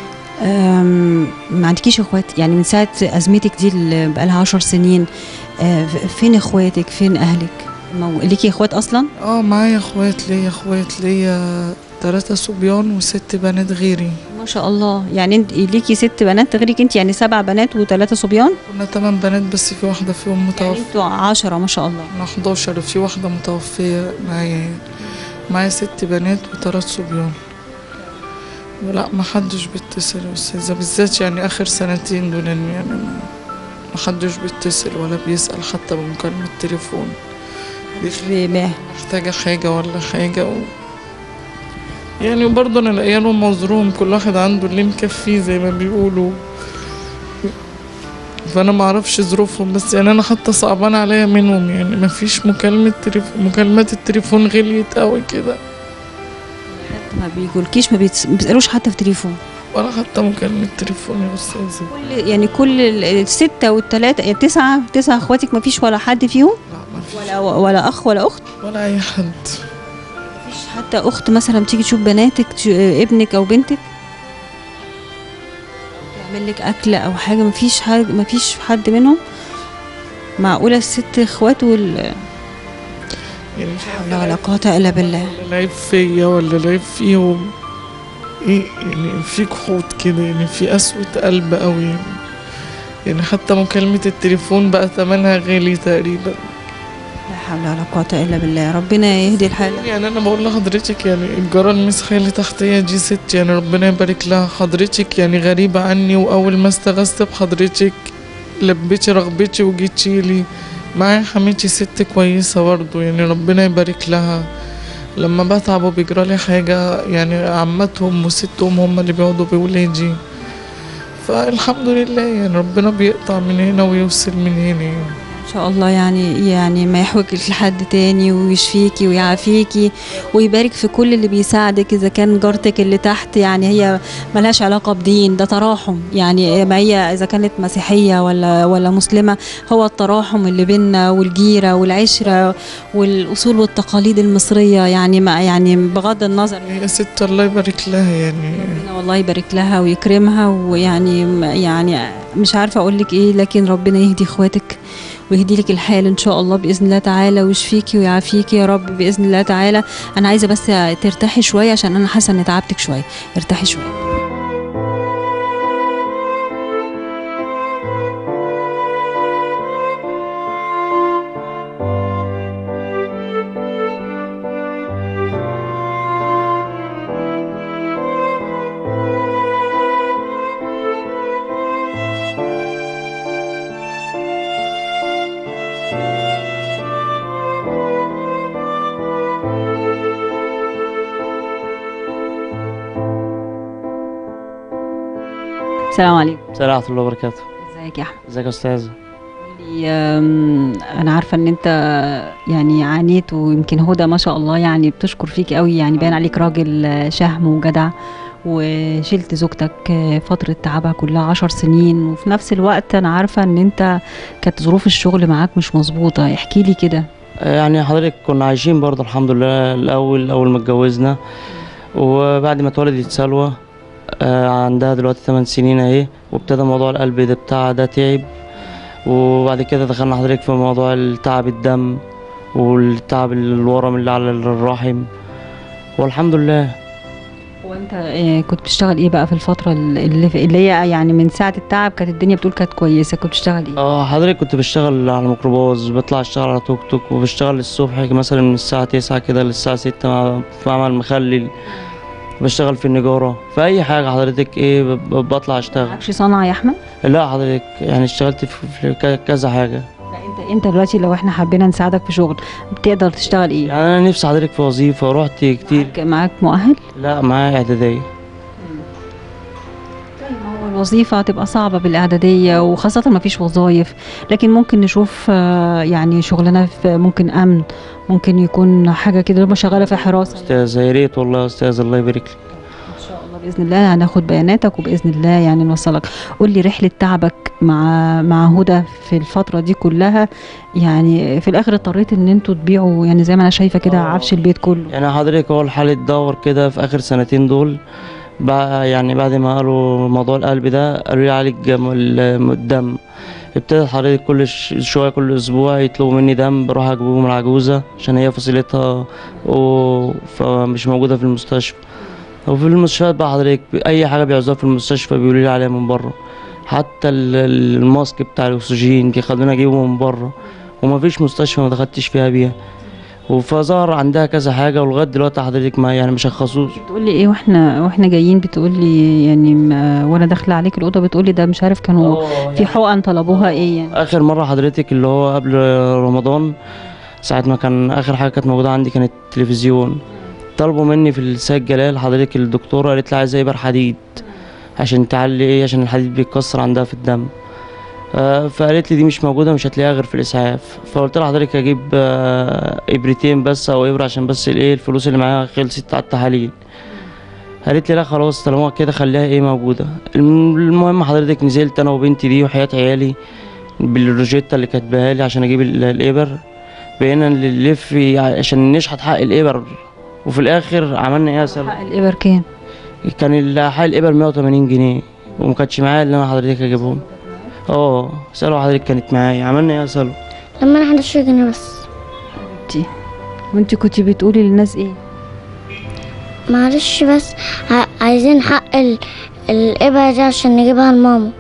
أم، ما عندكيش اخوات يعني من ساعه ازمتك دي اللي بقالها عشر سنين أه، ف- فين اخواتك فين اهلك مو- ليكي اخوات اصلا اه معايا اخوات ليا اخوات ليا تلاتة صبيان وست بنات غيري ما شاء الله يعني انت ليكي ست بنات غيرك انت يعني سبع بنات وثلاثه صبيان كنا تمن بنات بس في واحدة فيهم يعني متوفية انتوا عشرة ما شاء الله احنا 11 وفي واحدة متوفية معايا معايا ست بنات وتلات صبيان لا ما حدش بيتصل يا استاذة بالذات يعني اخر سنتين دول يعني ما حدش بيتصل ولا بيسأل حتى بمكالمة تليفون ب- محتاجة حاجة ولا حاجة و... يعني برضه انا لاقيانهم مظلوم كل واحد عنده اللي مكفيه زي ما بيقولوا فانا ما اعرفش ظروفهم بس يعني انا حتى صعبان عليا منهم يعني ما فيش مكالمة تليف... مكالمات التليفون غليت قوي كده ما بيجولكيش ما, بيتس... ما بيسالوش حتى في تليفون ولا حتى مكالمة تليفون يا أستاذة كل يعني كل ال- الستة والتلاتة يعني تسعة تسعة اخواتك ما فيش ولا حد فيهم لا ما فيش ولا ولا اخ ولا اخت ولا أي حد مفيش حتى اخت مثلا تيجي تشوف بناتك تش- ابنك او بنتك تعمل لك اكل او حاجه مفيش حاجه مفيش حد منهم معقوله الست اخوات وال يعني مش لا ولا قوه الا بالله ولا العيب فيا ولا العيب فيهم ايه يعني في كحوت كده يعني في قسوة قلب قوي يعني. يعني حتى مكالمة التليفون بقى ثمنها غالي تقريبا لا حول ولا قوه الا بالله ربنا يهدي الحال يعني انا بقول لحضرتك يعني الجارة المسخية اللي تحتية دي ست يعني ربنا يبارك لها حضرتك يعني غريبة عني واول ما استغثت بحضرتك لبيتي رغبتي وجيتي لي معايا حماتي ست كويسة برضه يعني ربنا يبارك لها لما بتعب وبيجرى لي حاجة يعني عمتهم وستهم هم اللي بيقعدوا بولادي فالحمد لله يعني ربنا بيقطع من هنا ويوصل من هنا يعني. ان شاء الله يعني يعني ما يحوجك لحد تاني ويشفيكي ويعافيكي ويبارك في كل اللي بيساعدك اذا كان جارتك اللي تحت يعني هي ملهاش علاقه بدين ده تراحم يعني ما هي اذا كانت مسيحيه ولا ولا مسلمه هو التراحم اللي بيننا والجيره والعشره والاصول والتقاليد المصريه يعني ما يعني بغض النظر هي ست الله يبارك لها يعني ربنا والله يبارك لها ويكرمها ويعني يعني مش عارفه اقول لك ايه لكن ربنا يهدي اخواتك ويهدي لك الحال ان شاء الله باذن الله تعالى ويشفيكي ويعافيكي يا رب باذن الله تعالى انا عايزه بس ترتاحي شويه عشان انا حاسه ان تعبتك شويه ارتاحي شويه السلام عليكم السلام ورحمة الله وبركاته ازيك يا احمد ازيك يا أستاذ قولي، أم، انا عارفه ان انت يعني عانيت ويمكن هدى ما شاء الله يعني بتشكر فيك قوي يعني باين عليك راجل آه، شهم وجدع وشلت زوجتك آه، فترة تعبها كلها عشر سنين وفي نفس الوقت أنا عارفة إن أنت كانت ظروف الشغل معاك مش مظبوطة احكي لي كده يعني حضرتك كنا عايشين برضه الحمد لله الأول أول ما اتجوزنا وبعد ما اتولدت سلوى آه، عندها دلوقتي 8 سنين اهي وابتدى موضوع القلب ده بتاعها ده تعب وبعد كده دخلنا حضرتك في موضوع التعب الدم والتعب الورم اللي على الرحم والحمد لله وأنت آه، كنت بتشتغل إيه بقى في الفترة اللي, اللي هي يعني من ساعة التعب كانت الدنيا بتقول كانت كويسة كنت بتشتغل إيه؟ اه حضرتك كنت بشتغل على ميكروباص بطلع اشتغل على توك توك وبشتغل الصبح مثلا من الساعة تسعة كده للساعة ستة مع في معمل مخلل بشتغل في النجارة في أي حاجة حضرتك ايه ب- ب- بطلع اشتغل معكش صنعة يا أحمد؟ لا حضرتك يعني اشتغلت في في ك- كذا حاجة لا انت انت دلوقتي لو احنا حبينا نساعدك في شغل بتقدر تشتغل ايه؟ يعني أنا نفسي حضرتك في وظيفة رحت كتير معاك, معاك مؤهل؟ لا معايا إعدادية طيب ما هو الوظيفة هتبقى صعبة بالإعدادية وخاصة ما فيش وظايف لكن ممكن نشوف آه، يعني شغلنا في ممكن أمن ممكن يكون حاجة كده لما شغالة في حراسة أستاذ يا ريت والله يا أستاذ الله يبارك لك إن شاء الله بإذن الله هناخد بياناتك وبإذن الله يعني نوصلك قول لي رحلة تعبك مع مع هدى في الفترة دي كلها يعني في الآخر اضطريت إن أنتوا تبيعوا يعني زي ما أنا شايفة كده آه. عفش البيت كله يعني حضرتك هو الحال اتدور كده في اخر سنتين دول بقى يعني بعد ما قالوا موضوع القلب ده قالوا لي عالج جم- ال- الدم ابتدت حضرتك كل ش- شويه كل اسبوع يطلبوا مني دم بروح اجيبه من العجوزه عشان هي فصيلتها و- فمش موجوده في المستشفى وفي المستشفيات بقى حضرتك اي حاجه بيعوزوها في المستشفى بيقولوا لي عليها من بره حتى ال- ال- الماسك بتاع الاكسجين بيخلوني اجيبه من بره ومفيش مستشفى ما دخلتش فيها بيها وفظهر عندها كذا حاجه ولغايه دلوقتي حضرتك ما يعني مشخصوش بتقول لي ايه واحنا واحنا جايين بتقول لي يعني ما- وانا داخله عليك الاوضه بتقول لي ده مش عارف كانوا في حقن طلبوها ايه يعني اخر مره حضرتك اللي هو قبل رمضان ساعه ما كان اخر حاجه كانت موجوده عندي كانت التلفزيون طلبوا مني في السيد جلال حضرتك الدكتوره قالت لي عايزه ابر حديد عشان تعلي ايه عشان الحديد بيتكسر عندها في الدم آه، فقالت لي دي مش موجوده مش هتلاقيها غير في الاسعاف فقلت لها حضرتك اجيب آه، ابرتين بس او ابره عشان بس الايه الفلوس اللي معايا خلصت على التحاليل قالت لي لا خلاص طالما كده خليها ايه موجوده الم- المهم حضرتك نزلت انا وبنتي دي وحياه عيالي بالروجيتا اللي كاتباها لي عشان اجيب ال- الابر بقينا نلف عشان نشحت حق الابر وفي الاخر عملنا ايه يا سلمى؟ حق الإبر كام؟ كان ال- حق الابر 180 جنيه وما كانش معايا اللي انا حضرتك اجيبهم اه سلوى حضرتك كانت معايا عملنا ايه يا سلوى؟ لما انا 11 جنيه بس انتي وانتي كنتي بتقولي للناس ايه؟ معلش بس ع- عايزين حق ال... الإبرة دي عشان نجيبها لماما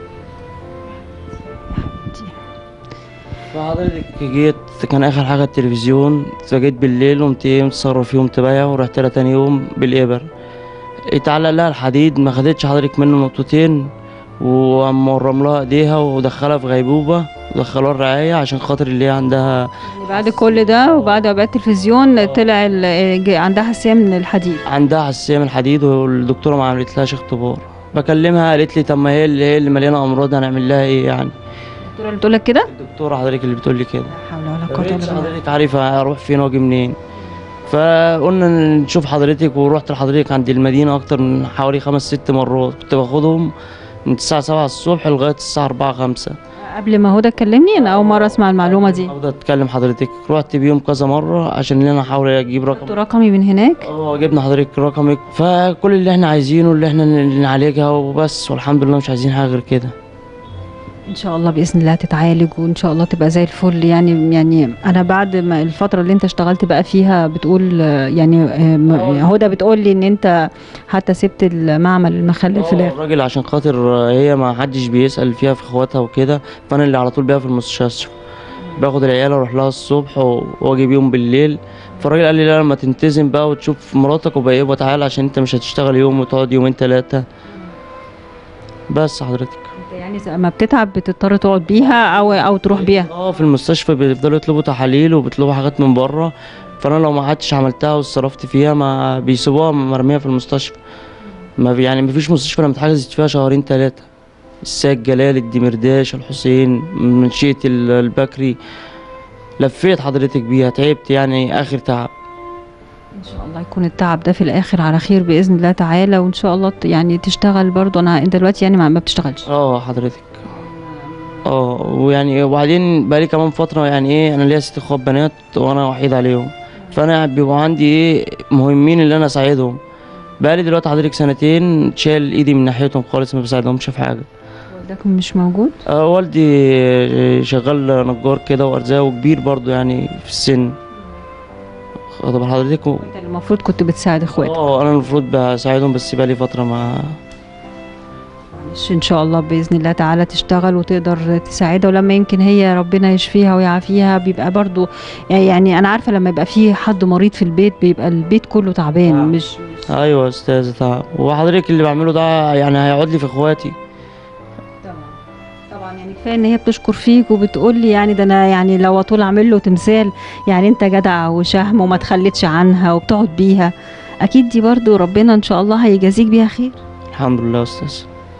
فحضرتك جيت كان اخر حاجه التلفزيون فجيت بالليل قمت ايه متصرف فيه قمت بايعه ورحت لها تاني يوم بالابر اتعلق لها الحديد ما خدتش حضرتك منه نقطتين وقام مرم لها ايديها ودخلها في غيبوبه ودخلوها الرعايه عشان خاطر اللي هي عندها يعني بعد كل ده وبعد ما بقى التلفزيون طلع ال- جه- عندها حساسية من الحديد عندها حساسيه من الحديد والدكتوره ما عملتلهاش اختبار بكلمها قالت لي طب ما هي اللي هي اللي مليانه امراض هنعمل لها ايه يعني الدكتورة اللي بتقول لك كده؟ الدكتوره حضرتك اللي بتقول لي كده لا حول ولا قوة مبقتش الا بالله حضرتك عارفة اروح فين واجي منين فقلنا نشوف حضرتك ورحت لحضرتك عند المدينة أكتر من حوالي خمس ست مرات كنت باخدهم من الساعة سبعة الصبح لغاية الساعة أربعة خمسة قبل ما هدى تكلمني انا اول مرة اسمع المعلومة دي أفضل أتكلم حضرتك رحت بيهم كذا مرة عشان إن أنا أحاول أجيب خدتوا رقم رقمي من هناك اه جبنا حضرتك رقمك فكل اللي احنا عايزينه اللي احنا نعالجها وبس والحمد لله مش عايزين حاجة غير كده ان شاء الله باذن الله تتعالج وان شاء الله تبقى زي الفل يعني يعني انا بعد ما الفتره اللي انت اشتغلت بقى فيها بتقول آه، يعني آه، م- هدى بتقول لي ان انت حتى سبت المعمل المخلل في اه الاخر الراجل عشان خاطر هي ما حدش بيسأل فيها في اخواتها وكده فانا اللي على طول بيها في المستشفى باخد العيال اروح لها الصبح و- واجي بيهم بالليل فالراجل قال لي لا لما تلتزم بقى وتشوف مراتك وبقى يبقى تعالى عشان انت مش هتشتغل يوم وتقعد يومين ثلاثة بس حضرتك انت يعني لما بتتعب بتضطر تقعد بيها او او تروح بيها اه في المستشفى بيفضلوا يطلبوا تحاليل وبيطلبوا حاجات من بره فانا لو ما حدش عملتها وصرفت فيها ما بيسيبوها مرمية في المستشفى ما في يعني مفيش مستشفى انا متحجز فيها شهرين ثلاثة الساق جلال الدمرداش الحسين منشية ال- البكري لفيت حضرتك بيها تعبت يعني اخر تعب ان شاء الله يكون التعب ده في الاخر على خير باذن الله تعالى وان شاء الله ت- يعني تشتغل برضو انا انت دلوقتي يعني ما ما بتشتغلش اه حضرتك اه ويعني وبعدين بقالي كمان فترة يعني ايه انا ليا ست اخوات بنات وانا وحيد عليهم فانا بيبقى عندي ايه مهمين اللي انا اساعدهم بقالي دلوقتي حضرتك سنتين شايل ايدي من ناحيتهم خالص ما بساعدهمش في حاجة والدك مش موجود آه والدي شغال نجار كده وارزاق وكبير برضو يعني في السن واخد بال حضرتك و- انت المفروض كنت بتساعد اخواتك اه انا المفروض بساعدهم بس بقالي فترة ما معلش ان شاء الله باذن الله تعالى تشتغل وتقدر تساعدها ولما يمكن هي ربنا يشفيها ويعافيها بيبقى برضو يعني انا عارفه لما يبقى في حد مريض في البيت بيبقى البيت كله تعبان آه. مش ايوه يا استاذ تعب وحضرتك اللي بعمله ده يعني هيقعد لي في اخواتي طبعا طبعا يعني كفايه ان هي بتشكر فيك وبتقول لي يعني ده انا يعني لو طول اعمل له تمثال يعني انت جدع وشهم وما تخليتش عنها وبتقعد بيها اكيد دي برضو ربنا ان شاء الله هيجازيك بيها خير الحمد لله يا استاذ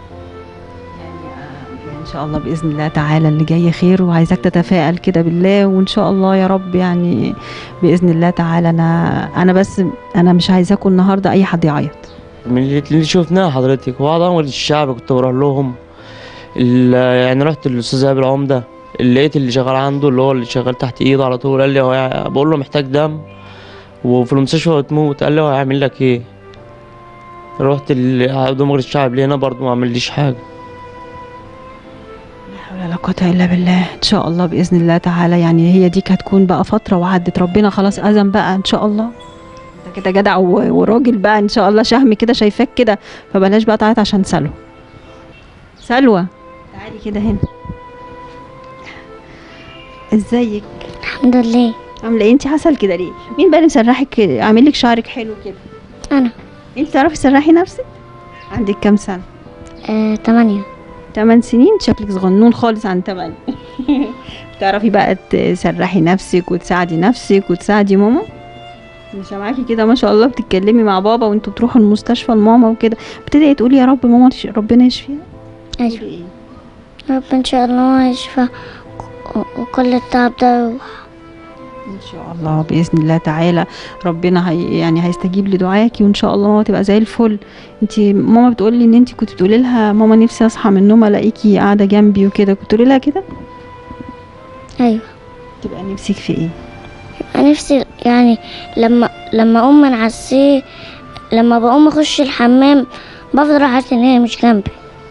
ان شاء الله باذن الله تعالى اللي جاي خير وعايزاك تتفائل كده بالله وان شاء الله يا رب يعني باذن الله تعالى انا انا بس انا مش عايزاكم النهارده اي حد يعيط من اللي اللي شفناه حضرتك وبعض امر الشعب كنت بروح لهم ال- يعني رحت للاستاذ ابي العمده اللي لقيت اللي شغال عنده اللي هو اللي شغال تحت ايده على طول قال لي هو يع- بقول له محتاج دم وفي المستشفى بتموت قال لي هو هيعمل لك ايه رحت لدمر الشعب اللي هنا برضه ما عمليش حاجه لا حول ولا قوة إلا بالله إن شاء الله بإذن الله تعالى يعني هي ديك هتكون بقى فترة وعدت ربنا خلاص أذن بقى إن شاء الله أنت كده جدع و- وراجل بقى إن شاء الله شهم كده شايفاك كده فبلاش بقى تعيط عشان سلوى سلوى تعالي كده هنا ازيك الحمد لله عامله ايه انت حصل كده ليه مين بقى اللي مسرحك كده عامل لك شعرك حلو كده أنا انت تعرفي تسرحي نفسك عندك كام سنه آه، تمانية 8 سنين شكلك صغنون خالص عن 8 تعرفي بقى تسرحي نفسك وتساعدي نفسك وتساعدي ماما مش معاكي كده ما شاء الله بتتكلمي مع بابا وانتوا بتروحوا المستشفى لماما وكده بتدعي تقولي يا رب ماما تش- ربنا يشفيها أيوة تقولي ايه رب إن شاء الله يشفى و- وكل التعب ده يروح ان شاء الله باذن الله تعالى ربنا هي يعني هيستجيب لدعاكي وان شاء الله ماما تبقى زي الفل انت ماما بتقول لي ان انت كنت بتقولي لها ماما نفسي اصحى من النوم الاقيكي قاعده جنبي وكده كنت تقولي لها كده ايوه تبقى نفسك في ايه انا نفسي يعني لما لما اقوم من على السرير لما بقوم اخش الحمام بفضل حاسه ان هي مش جنبي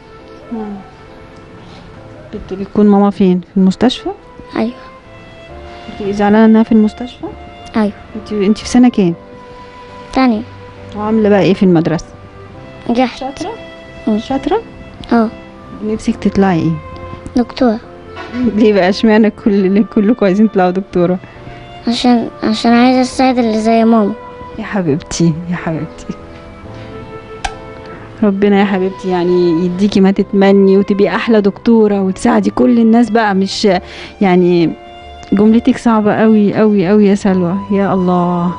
بت- بتكون ماما فين في المستشفى ايوه بتبقي زعلانه انها في المستشفى ايوه انت انت في سنه كام تاني وعامله بقى ايه في المدرسه نجحت شاطره مم. شاطره اه نفسك تطلعي ايه دكتور ليه بقى اشمعنى كل كلكم عايزين تطلعوا دكتوره عشان عشان عايزه اساعد اللي زي ماما يا حبيبتي يا حبيبتي ربنا يا حبيبتي يعني يديكي ما تتمني وتبقي احلى دكتوره وتساعدي كل الناس بقى مش يعني جملتك صعبه قوي قوي قوي يا سلوى يا الله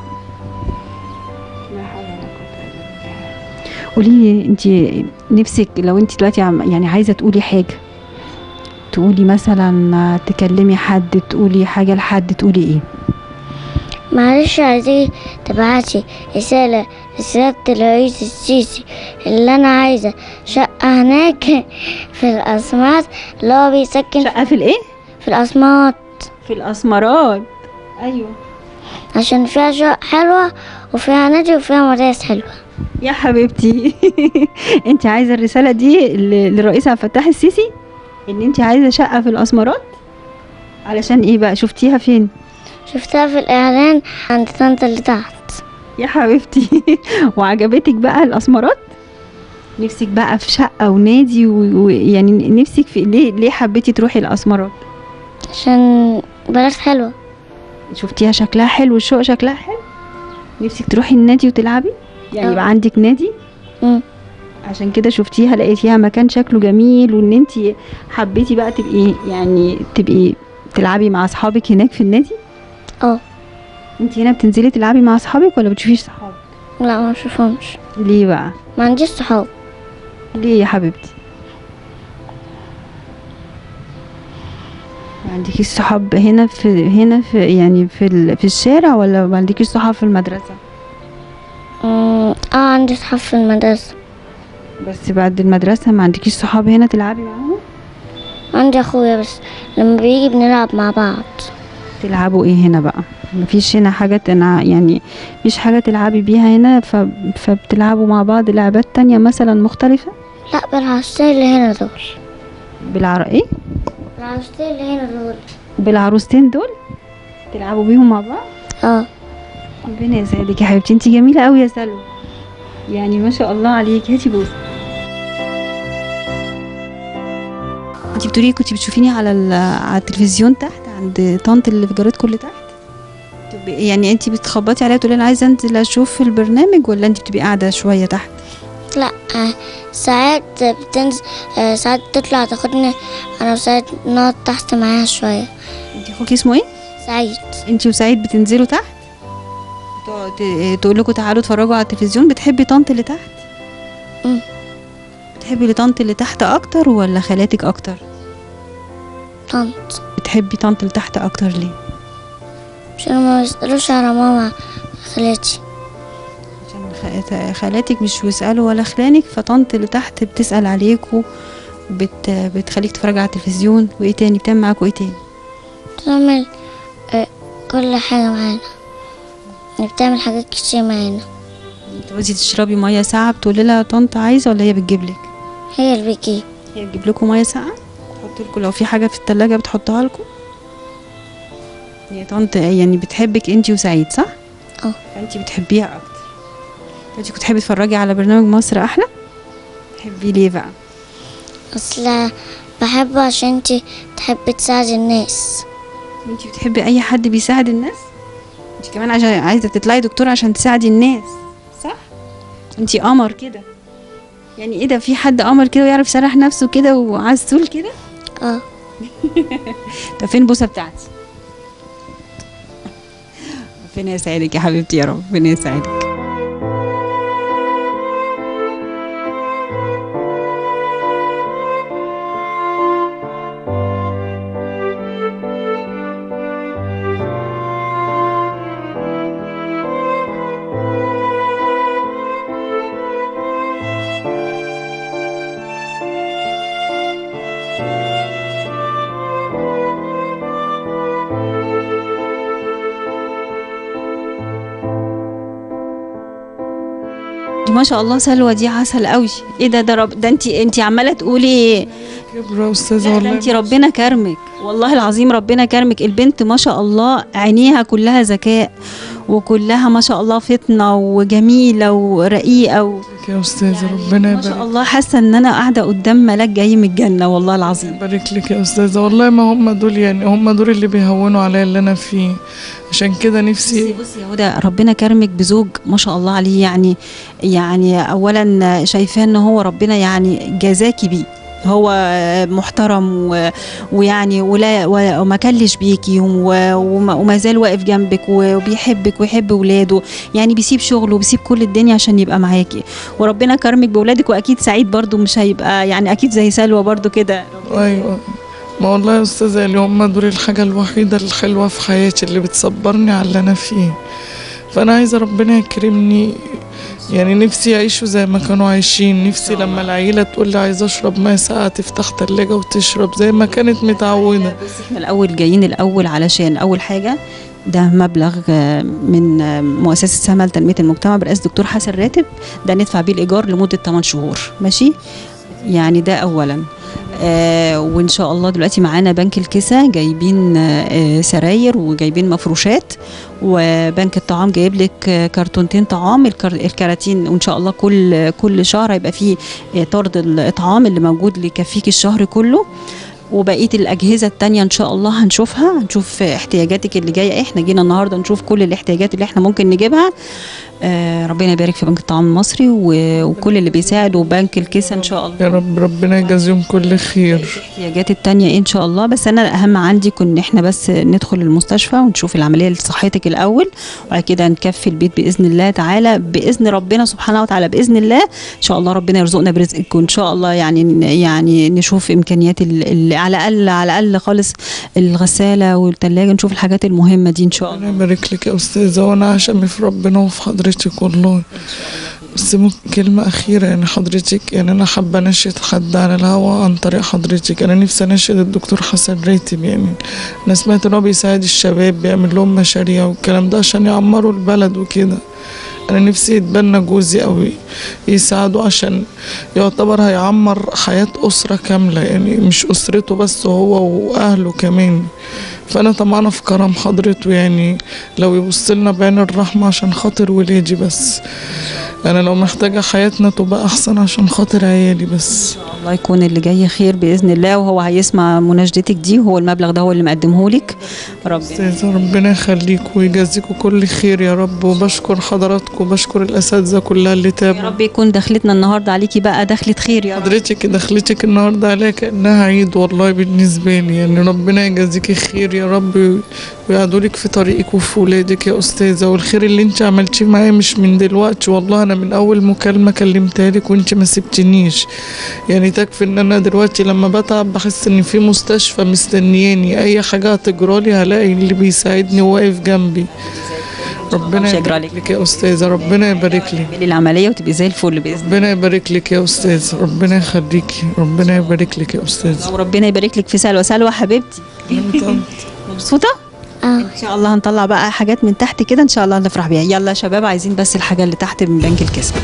قولي لي انت نفسك لو انت دلوقتي عم- يعني عايزه تقولي حاجه تقولي مثلا تكلمي حد تقولي حاجه لحد تقولي ايه معلش عايزين تبعتي رسالة لسيادة الرئيس السيسي اللي أنا عايزة شقة هناك في الأسماط اللي هو بيسكن شقه في الايه في الأسماط في الاسمرات ايوه عشان فيها شقة حلوة وفيها نادي وفيها مدارس حلوة يا حبيبتي انت عايزه الرساله دي ل- للرئيس عبد الفتاح السيسي ان انت عايزه شقه في الاسمرات علشان ايه بقى شفتيها فين شفتها في الإعلان عند طنطا اللي تحت يا حبيبتي وعجبتك بقى الاسمرات نفسك بقى في شقه ونادي و- ويعني نفسك في ليه ليه حبيتي تروحي الاسمرات عشان بلد حلوة شفتيها شكلها حلو الشقه شكلها حلو نفسك تروحي النادي وتلعبي يعني اه. يبقى عندك نادي مم. عشان كده شفتيها لقيتيها مكان شكله جميل وان انت حبيتي بقى تبقي يعني تبقي تلعبي مع اصحابك هناك في النادي اه انت هنا بتنزلي تلعبي مع اصحابك ولا بتشوفيش صحابك لا ما اشوفهمش ليه بقى ما عنديش صحاب ليه يا حبيبتي ما عندكيش صحاب هنا في هنا في يعني في ال- في الشارع ولا ما عندكيش صحاب في المدرسه مم، اه عندي صحاب في المدرسة بس بعد المدرسه ما عندكيش صحاب هنا تلعبي معاهم عندي اخويا بس لما بيجي بنلعب مع بعض تلعبوا ايه هنا بقى مفيش هنا حاجة تنع... يعني مفيش حاجة تلعبي بيها هنا ف... فبتلعبوا مع بعض لعبات تانية مثلا مختلفة لا بالعروستين اللي هنا دول بالعر... ايه العروستين اللي هنا دول بالعروستين دول تلعبوا بيهم مع بعض اه ربنا يسعدك يا حبيبتي انتي جميلة قوي يا سلوى يعني ما شاء الله عليك هاتي بوسة انتي بتقولي كنتي بتشوفيني على ال... على التلفزيون تحت عند طنط اللي في جارتكم اللي تحت طب يعني انتي بتخبطي عليا تقولي انا عايزه انزل اشوف البرنامج ولا انتي بتبقي قاعده شويه تحت لا آه ساعات بتنزل آه ساعات تطلع تاخدني انا وساعات نقعد تحت معاها شوية انتي اخوكي اسمه ايه سعيد انتي وسعيد بتنزلوا تحت تقعد- تقول لكم تعالوا اتفرجوا على التلفزيون بتحبي طنط اللي تحت مم. بتحبي اللي طنط اللي تحت اكتر ولا خالاتك اكتر طنط بتحبي طنط اللي تحت اكتر ليه عشان ما يسألوش على ماما خالتي عشان خ- خالاتك مش بيسألوا ولا خلانك فطنط اللي تحت بتسأل عليكوا بت... بتخليك تتفرج على التلفزيون وايه تاني بتعمل معاكوا ايه تاني بتعمل آه كل حاجة معانا يعني بتعمل حاجات كتير معانا تعوزي تشربي ميه ساقعه بتقولي لها طنط عايزه ولا هي بتجيب لك هي اللي بتجيب هي بتجيب لكم ميه ساقعه تحط لكم لو في حاجه في التلاجة بتحطها لكم هي طنط يعني بتحبك انتي وسعيد صح اه. فانتي بتحبيها اكتر انتي كنت تحبي تتفرجي على برنامج مصر احلى تحبيه ليه بقى اصل بحبه عشان انتي تحبي تساعدي الناس انتي بتحبي اي حد بيساعد الناس انتي كمان عشان عايزه تطلعي دكتوره عشان تساعدي الناس صح انتي قمر كده يعني ايه ده في حد قمر كده ويعرف يسرح نفسه كده وعسول كده اه طب فين البوسه بتاعتي ربنا يسعدك يا حبيبتي يا رب ربنا يسعدك انت ما شاء الله سلوى دي عسل قوي ايه ده ده رب ده انت انت عماله تقولي كبرى يا استاذه لا ده والله انت ربنا كرمك والله العظيم ربنا كرمك البنت ما شاء الله عينيها كلها ذكاء وكلها ما شاء الله فطنه وجميله ورقيقه و... يا استاذه ربنا ما شاء يبارك الله حاسه ان انا قاعده قدام ملاك جاي من الجنه والله العظيم يبارك لك يا استاذه والله ما هم دول يعني هم دول اللي بيهونوا عليا اللي انا فيه عشان كده بصي نفسي بصي يا هدى ربنا كرمك بزوج ما شاء الله عليه يعني يعني اولا شايفاه ان هو ربنا يعني جزاكي بيه هو محترم و- ويعني ولا وما كلش بيكي و- وما وما زال واقف جنبك وبيحبك ويحب ولاده يعني بيسيب شغله وبيسيب كل الدنيا عشان يبقى معاكي وربنا كرمك بولادك واكيد سعيد برضو مش هيبقى يعني اكيد زي سلوى برضو كده ايوه ما والله يا استاذه اللي هم دول الحاجه الوحيده الحلوه في حياتي اللي بتصبرني على اللي انا فيه فانا عايزه ربنا يكرمني يعني نفسي يعيشوا زي ما كانوا عايشين نفسي لما العيلة تقول لي عايزة اشرب ماء ساقعة تفتح تلاجة وتشرب زي ما كانت متعودة بس احنا الاول جايين الاول علشان اول حاجه ده مبلغ آه، من آه، مؤسسه سما لتنميه المجتمع برئاسه دكتور حسن راتب ده ندفع بيه الايجار لمده 8 شهور ماشي يعني ده اولا آه وان شاء الله دلوقتي معانا بنك الكسا جايبين آه آه، سراير وجايبين مفروشات وبنك الطعام جايب لك آه، كرتونتين طعام الكر- الكراتين وان شاء الله كل كل شهر هيبقى فيه آه، طرد الاطعام اللي موجود ليكفيك الشهر كله وبقيه الاجهزه التانية ان شاء الله هنشوفها هنشوف احتياجاتك اللي جايه احنا جينا النهارده نشوف كل الاحتياجات اللي احنا ممكن نجيبها آه ربنا يبارك في بنك الطعام المصري و- وكل اللي بيساعد وبنك الكيسه ان شاء الله يا رب ربنا يجازيهم كل خير الاحتياجات التانية إيه ان شاء الله بس انا الاهم عندي كنا احنا بس ندخل المستشفى ونشوف العمليه لصحتك الاول وبعد كده نكفي البيت باذن الله تعالى باذن ربنا سبحانه وتعالى باذن الله ان شاء الله ربنا يرزقنا برزقك وان شاء الله يعني يعني نشوف امكانيات ال- ال- على الاقل على الاقل خالص الغساله والثلاجه نشوف الحاجات المهمه دي ان شاء الله ربنا يبارك لك يا استاذه وانا عشمي في ربنا وفي حضرتك والله بس ممكن كلمة أخيرة يعني حضرتك يعني أنا حابة أنشد حد على الهوا عن طريق حضرتك أنا نفسي أنشد الدكتور حسن راتب يعني أنا سمعت إن هو بيساعد الشباب بيعمل لهم مشاريع والكلام ده عشان يعمروا البلد وكده أنا نفسي يتبنى جوزي أو يساعده عشان يعتبر هيعمر حياة أسرة كاملة يعني مش أسرته بس هو وأهله كمان فأنا طمعانة في كرم حضرته يعني لو يبص لنا بعين الرحمة عشان خاطر ولادي بس أنا لو محتاجة حياتنا تبقى أحسن عشان خاطر عيالي بس الله يكون اللي جاي خير باذن الله وهو هيسمع مناشدتك دي وهو المبلغ ده هو اللي مقدمه لك ربنا أستاذة ربنا يخليكم ويجازيكم كل خير يا رب وبشكر حضراتكم وبشكر الأساتذة كلها اللي يا تابعوا رب يكون دخلتنا النهارده عليكي بقى دخلة خير يا رب حضرتك دخلتك النهارده عليها كأنها عيد والله بالنسبة لي يعني ربنا يجازيكي خير يا رب ويعدولك في طريقك وفي ولادك يا أستاذة والخير اللي انت عملتيه معايا مش من دلوقتي والله أنا من أول مكالمة كلمتها لك وانت ما سبتنيش يعني تكفي ان انا دلوقتي لما بتعب بحس ان في مستشفى مستنياني اي حاجة هتجرالي هلاقي اللي بيساعدني واقف جنبي ربنا مش هيجرى يبارك عليك. لك يا أستاذة ربنا يبارك لك تعملي العمليه وتبقي زي الفل باذن ربنا يبارك لك يا استاذ ربنا يخليكي ربنا يبارك لك يا استاذ الله وربنا يبارك لك في سلوى سلوى حبيبتي مبسوطه اه ان شاء الله هنطلع بقى حاجات من تحت كده ان شاء الله نفرح بيها يلا يا شباب عايزين بس الحاجه اللي تحت من بنك الكسب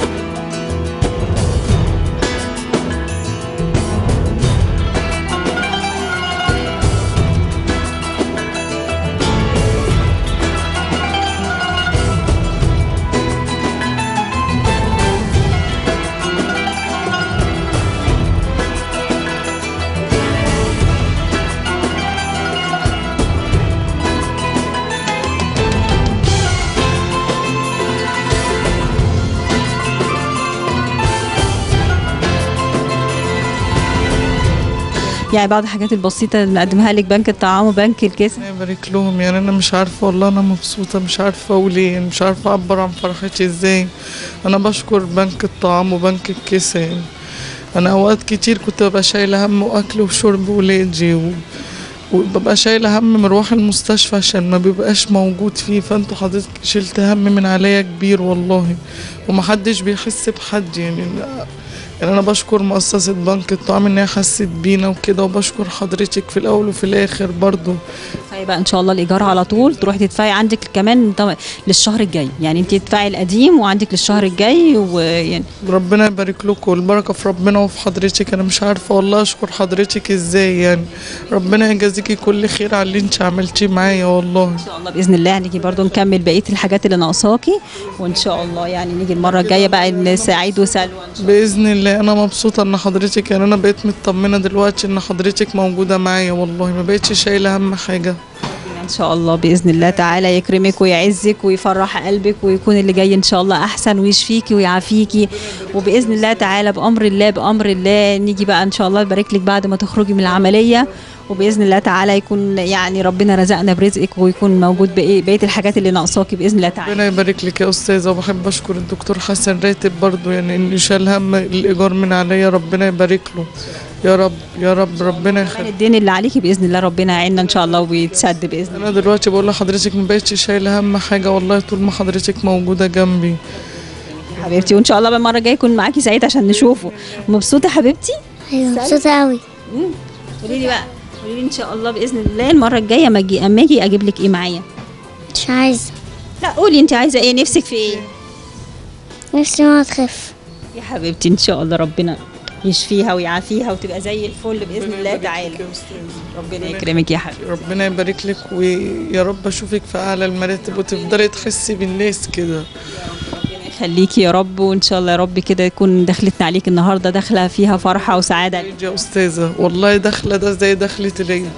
يعني بعض الحاجات البسيطه اللي مقدمها لك بنك الطعام وبنك الكسب ربنا يبارك لهم يعني انا مش عارفه والله انا مبسوطه مش عارفه اقول ايه يعني مش عارفه اعبر عن فرحتي ازاي انا بشكر بنك الطعام وبنك الكيسه يعني انا اوقات كتير كنت ببقى شايله هم واكل وشرب ولادي و... وببقى شايله هم مروح المستشفى عشان ما بيبقاش موجود فيه فانتوا حضرتك شلت هم من عليا كبير والله ومحدش بيحس بحد يعني لا يعني انا بشكر مؤسسة بنك الطعام ان هي حست بينا وكده وبشكر حضرتك في الاول وفي الاخر برضو تدفعي بقى ان شاء الله الايجار على طول تروحي تدفعي عندك كمان طبعا للشهر الجاي يعني انت تدفعي القديم وعندك للشهر الجاي ويعني ربنا يبارك لكم والبركة في ربنا وفي حضرتك أنا مش عارفة والله أشكر حضرتك إزاي يعني ربنا يجازيكي كل خير على اللي أنت عملتيه معايا والله ان شاء الله باذن الله هنيجي برضو نكمل بقيه الحاجات اللي ناقصاكي وان شاء الله يعني نيجي المره الجايه بقى نساعد وسلوى ان شاء بإذن الله أنا مبسوطة إن حضرتك يعني أنا بقيت مطمنة دلوقتي إن حضرتك موجودة معايا والله ما بقتش شايلة هم حاجة الله ان شاء الله باذن الله تعالى يكرمك ويعزك ويفرح قلبك ويكون اللي جاي ان شاء الله احسن ويشفيكي ويعافيكي وباذن الله تعالى بامر الله بامر الله نيجي بقى ان شاء الله نبارك لك بعد ما تخرجي من العمليه وباذن الله تعالى يكون يعني ربنا رزقنا برزقك ويكون موجود بقيه بقيه الحاجات اللي ناقصاكي باذن الله تعالى ربنا يبارك لك يا أستاذة وبحب أشكر الدكتور حسن راتب برضو يعني إن شال هم الإيجار من عليا ربنا يبارك له يا رب يا رب ربنا كمان يخليك الدين اللي عليكي باذن الله ربنا يعيننا ان شاء الله ويتسد باذن الله أنا دلوقتي بقول لحضرتك ما بقتش شايلة هم حاجة والله طول ما حضرتك موجودة جنبي حبيبتي وان شاء الله بقى المره الجايه يكون معاكي سعيد عشان نشوفه مبسوطه يا حبيبتي ايوه مبسوطة قوي قولي لي بقى قولي لي ان شاء الله باذن الله المره الجايه اما اجي اما اجي اجيب لك ايه معايا مش عايزة لا قولي انت عايزه ايه نفسك في ايه نفسي ما تخف يا حبيبتي ان شاء الله ربنا يشفيها ويعافيها وتبقى زي الفل باذن الله تعالى ربنا يكرمك يا حبيبتي ربنا يبارك لك ويا رب اشوفك في اعلى المراتب وتفضلي تحسي بالناس كده ربنا يخليكي يا رب وان شاء الله يا رب كده يكون دخلتنا عليك النهارده داخله فيها فرحه وسعاده عيد يا استاذه والله داخله ده زي دخله العيد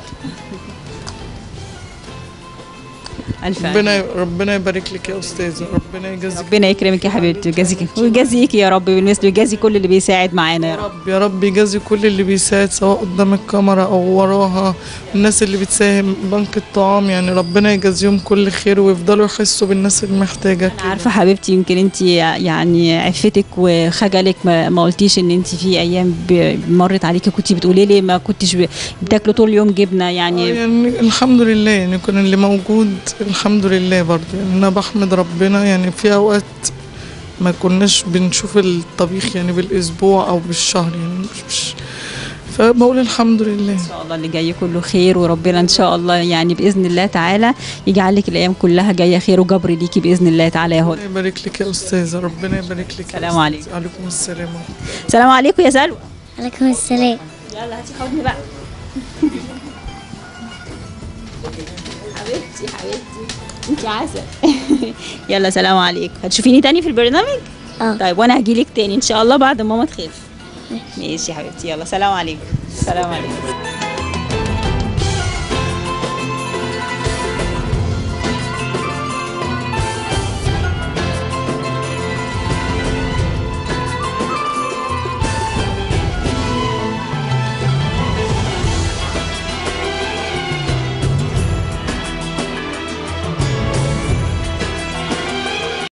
الف ألف. ربنا ربنا يبارك لك يا استاذه ربنا يجازيك ربنا يكرمك يا حبيبتي ويجازيك ويجازيكي يا رب بالمثل ويجازي كل اللي بيساعد معانا يا يا رب رب يا رب يجازي كل اللي بيساعد سواء قدام الكاميرا او وراها الناس اللي بتساهم بنك الطعام يعني ربنا يجازيهم كل خير ويفضلوا يحسوا بالناس المحتاجه انا كده عارفه حبيبتي يمكن انت يعني عفتك وخجلك ما, ما قلتيش ان انت في ايام ب- مرت عليكي كنتي بتقولي لي ما كنتش ب- بتاكلوا طول اليوم جبنه يعني يعني الحمد لله يعني كان اللي موجود الحمد لله برضه يعني انا بحمد ربنا يعني في اوقات ما كناش بنشوف الطبيخ يعني بالاسبوع او بالشهر يعني مش, مش فبقول الحمد لله ان شاء الله اللي جاي كله خير وربنا ان شاء الله يعني باذن الله تعالى يجعل لك الايام كلها جايه خير وجبر ليكي باذن الله تعالى يا هدى ربنا يبارك لك يا استاذه ربنا يبارك لك يا السلام أستاذة. عليكم. عليكم السلام السلام عليكم يا سلوى عليكم السلام يلا هاتي حضني بقى حبيبتي حبيبتي انت عسل يلا سلام عليكم هتشوفيني تاني في البرنامج اه طيب وانا هجيلك تاني ان شاء الله بعد ما ماما تخف ماشي يا حبيبتي يلا سلام عليكم سلام عليكم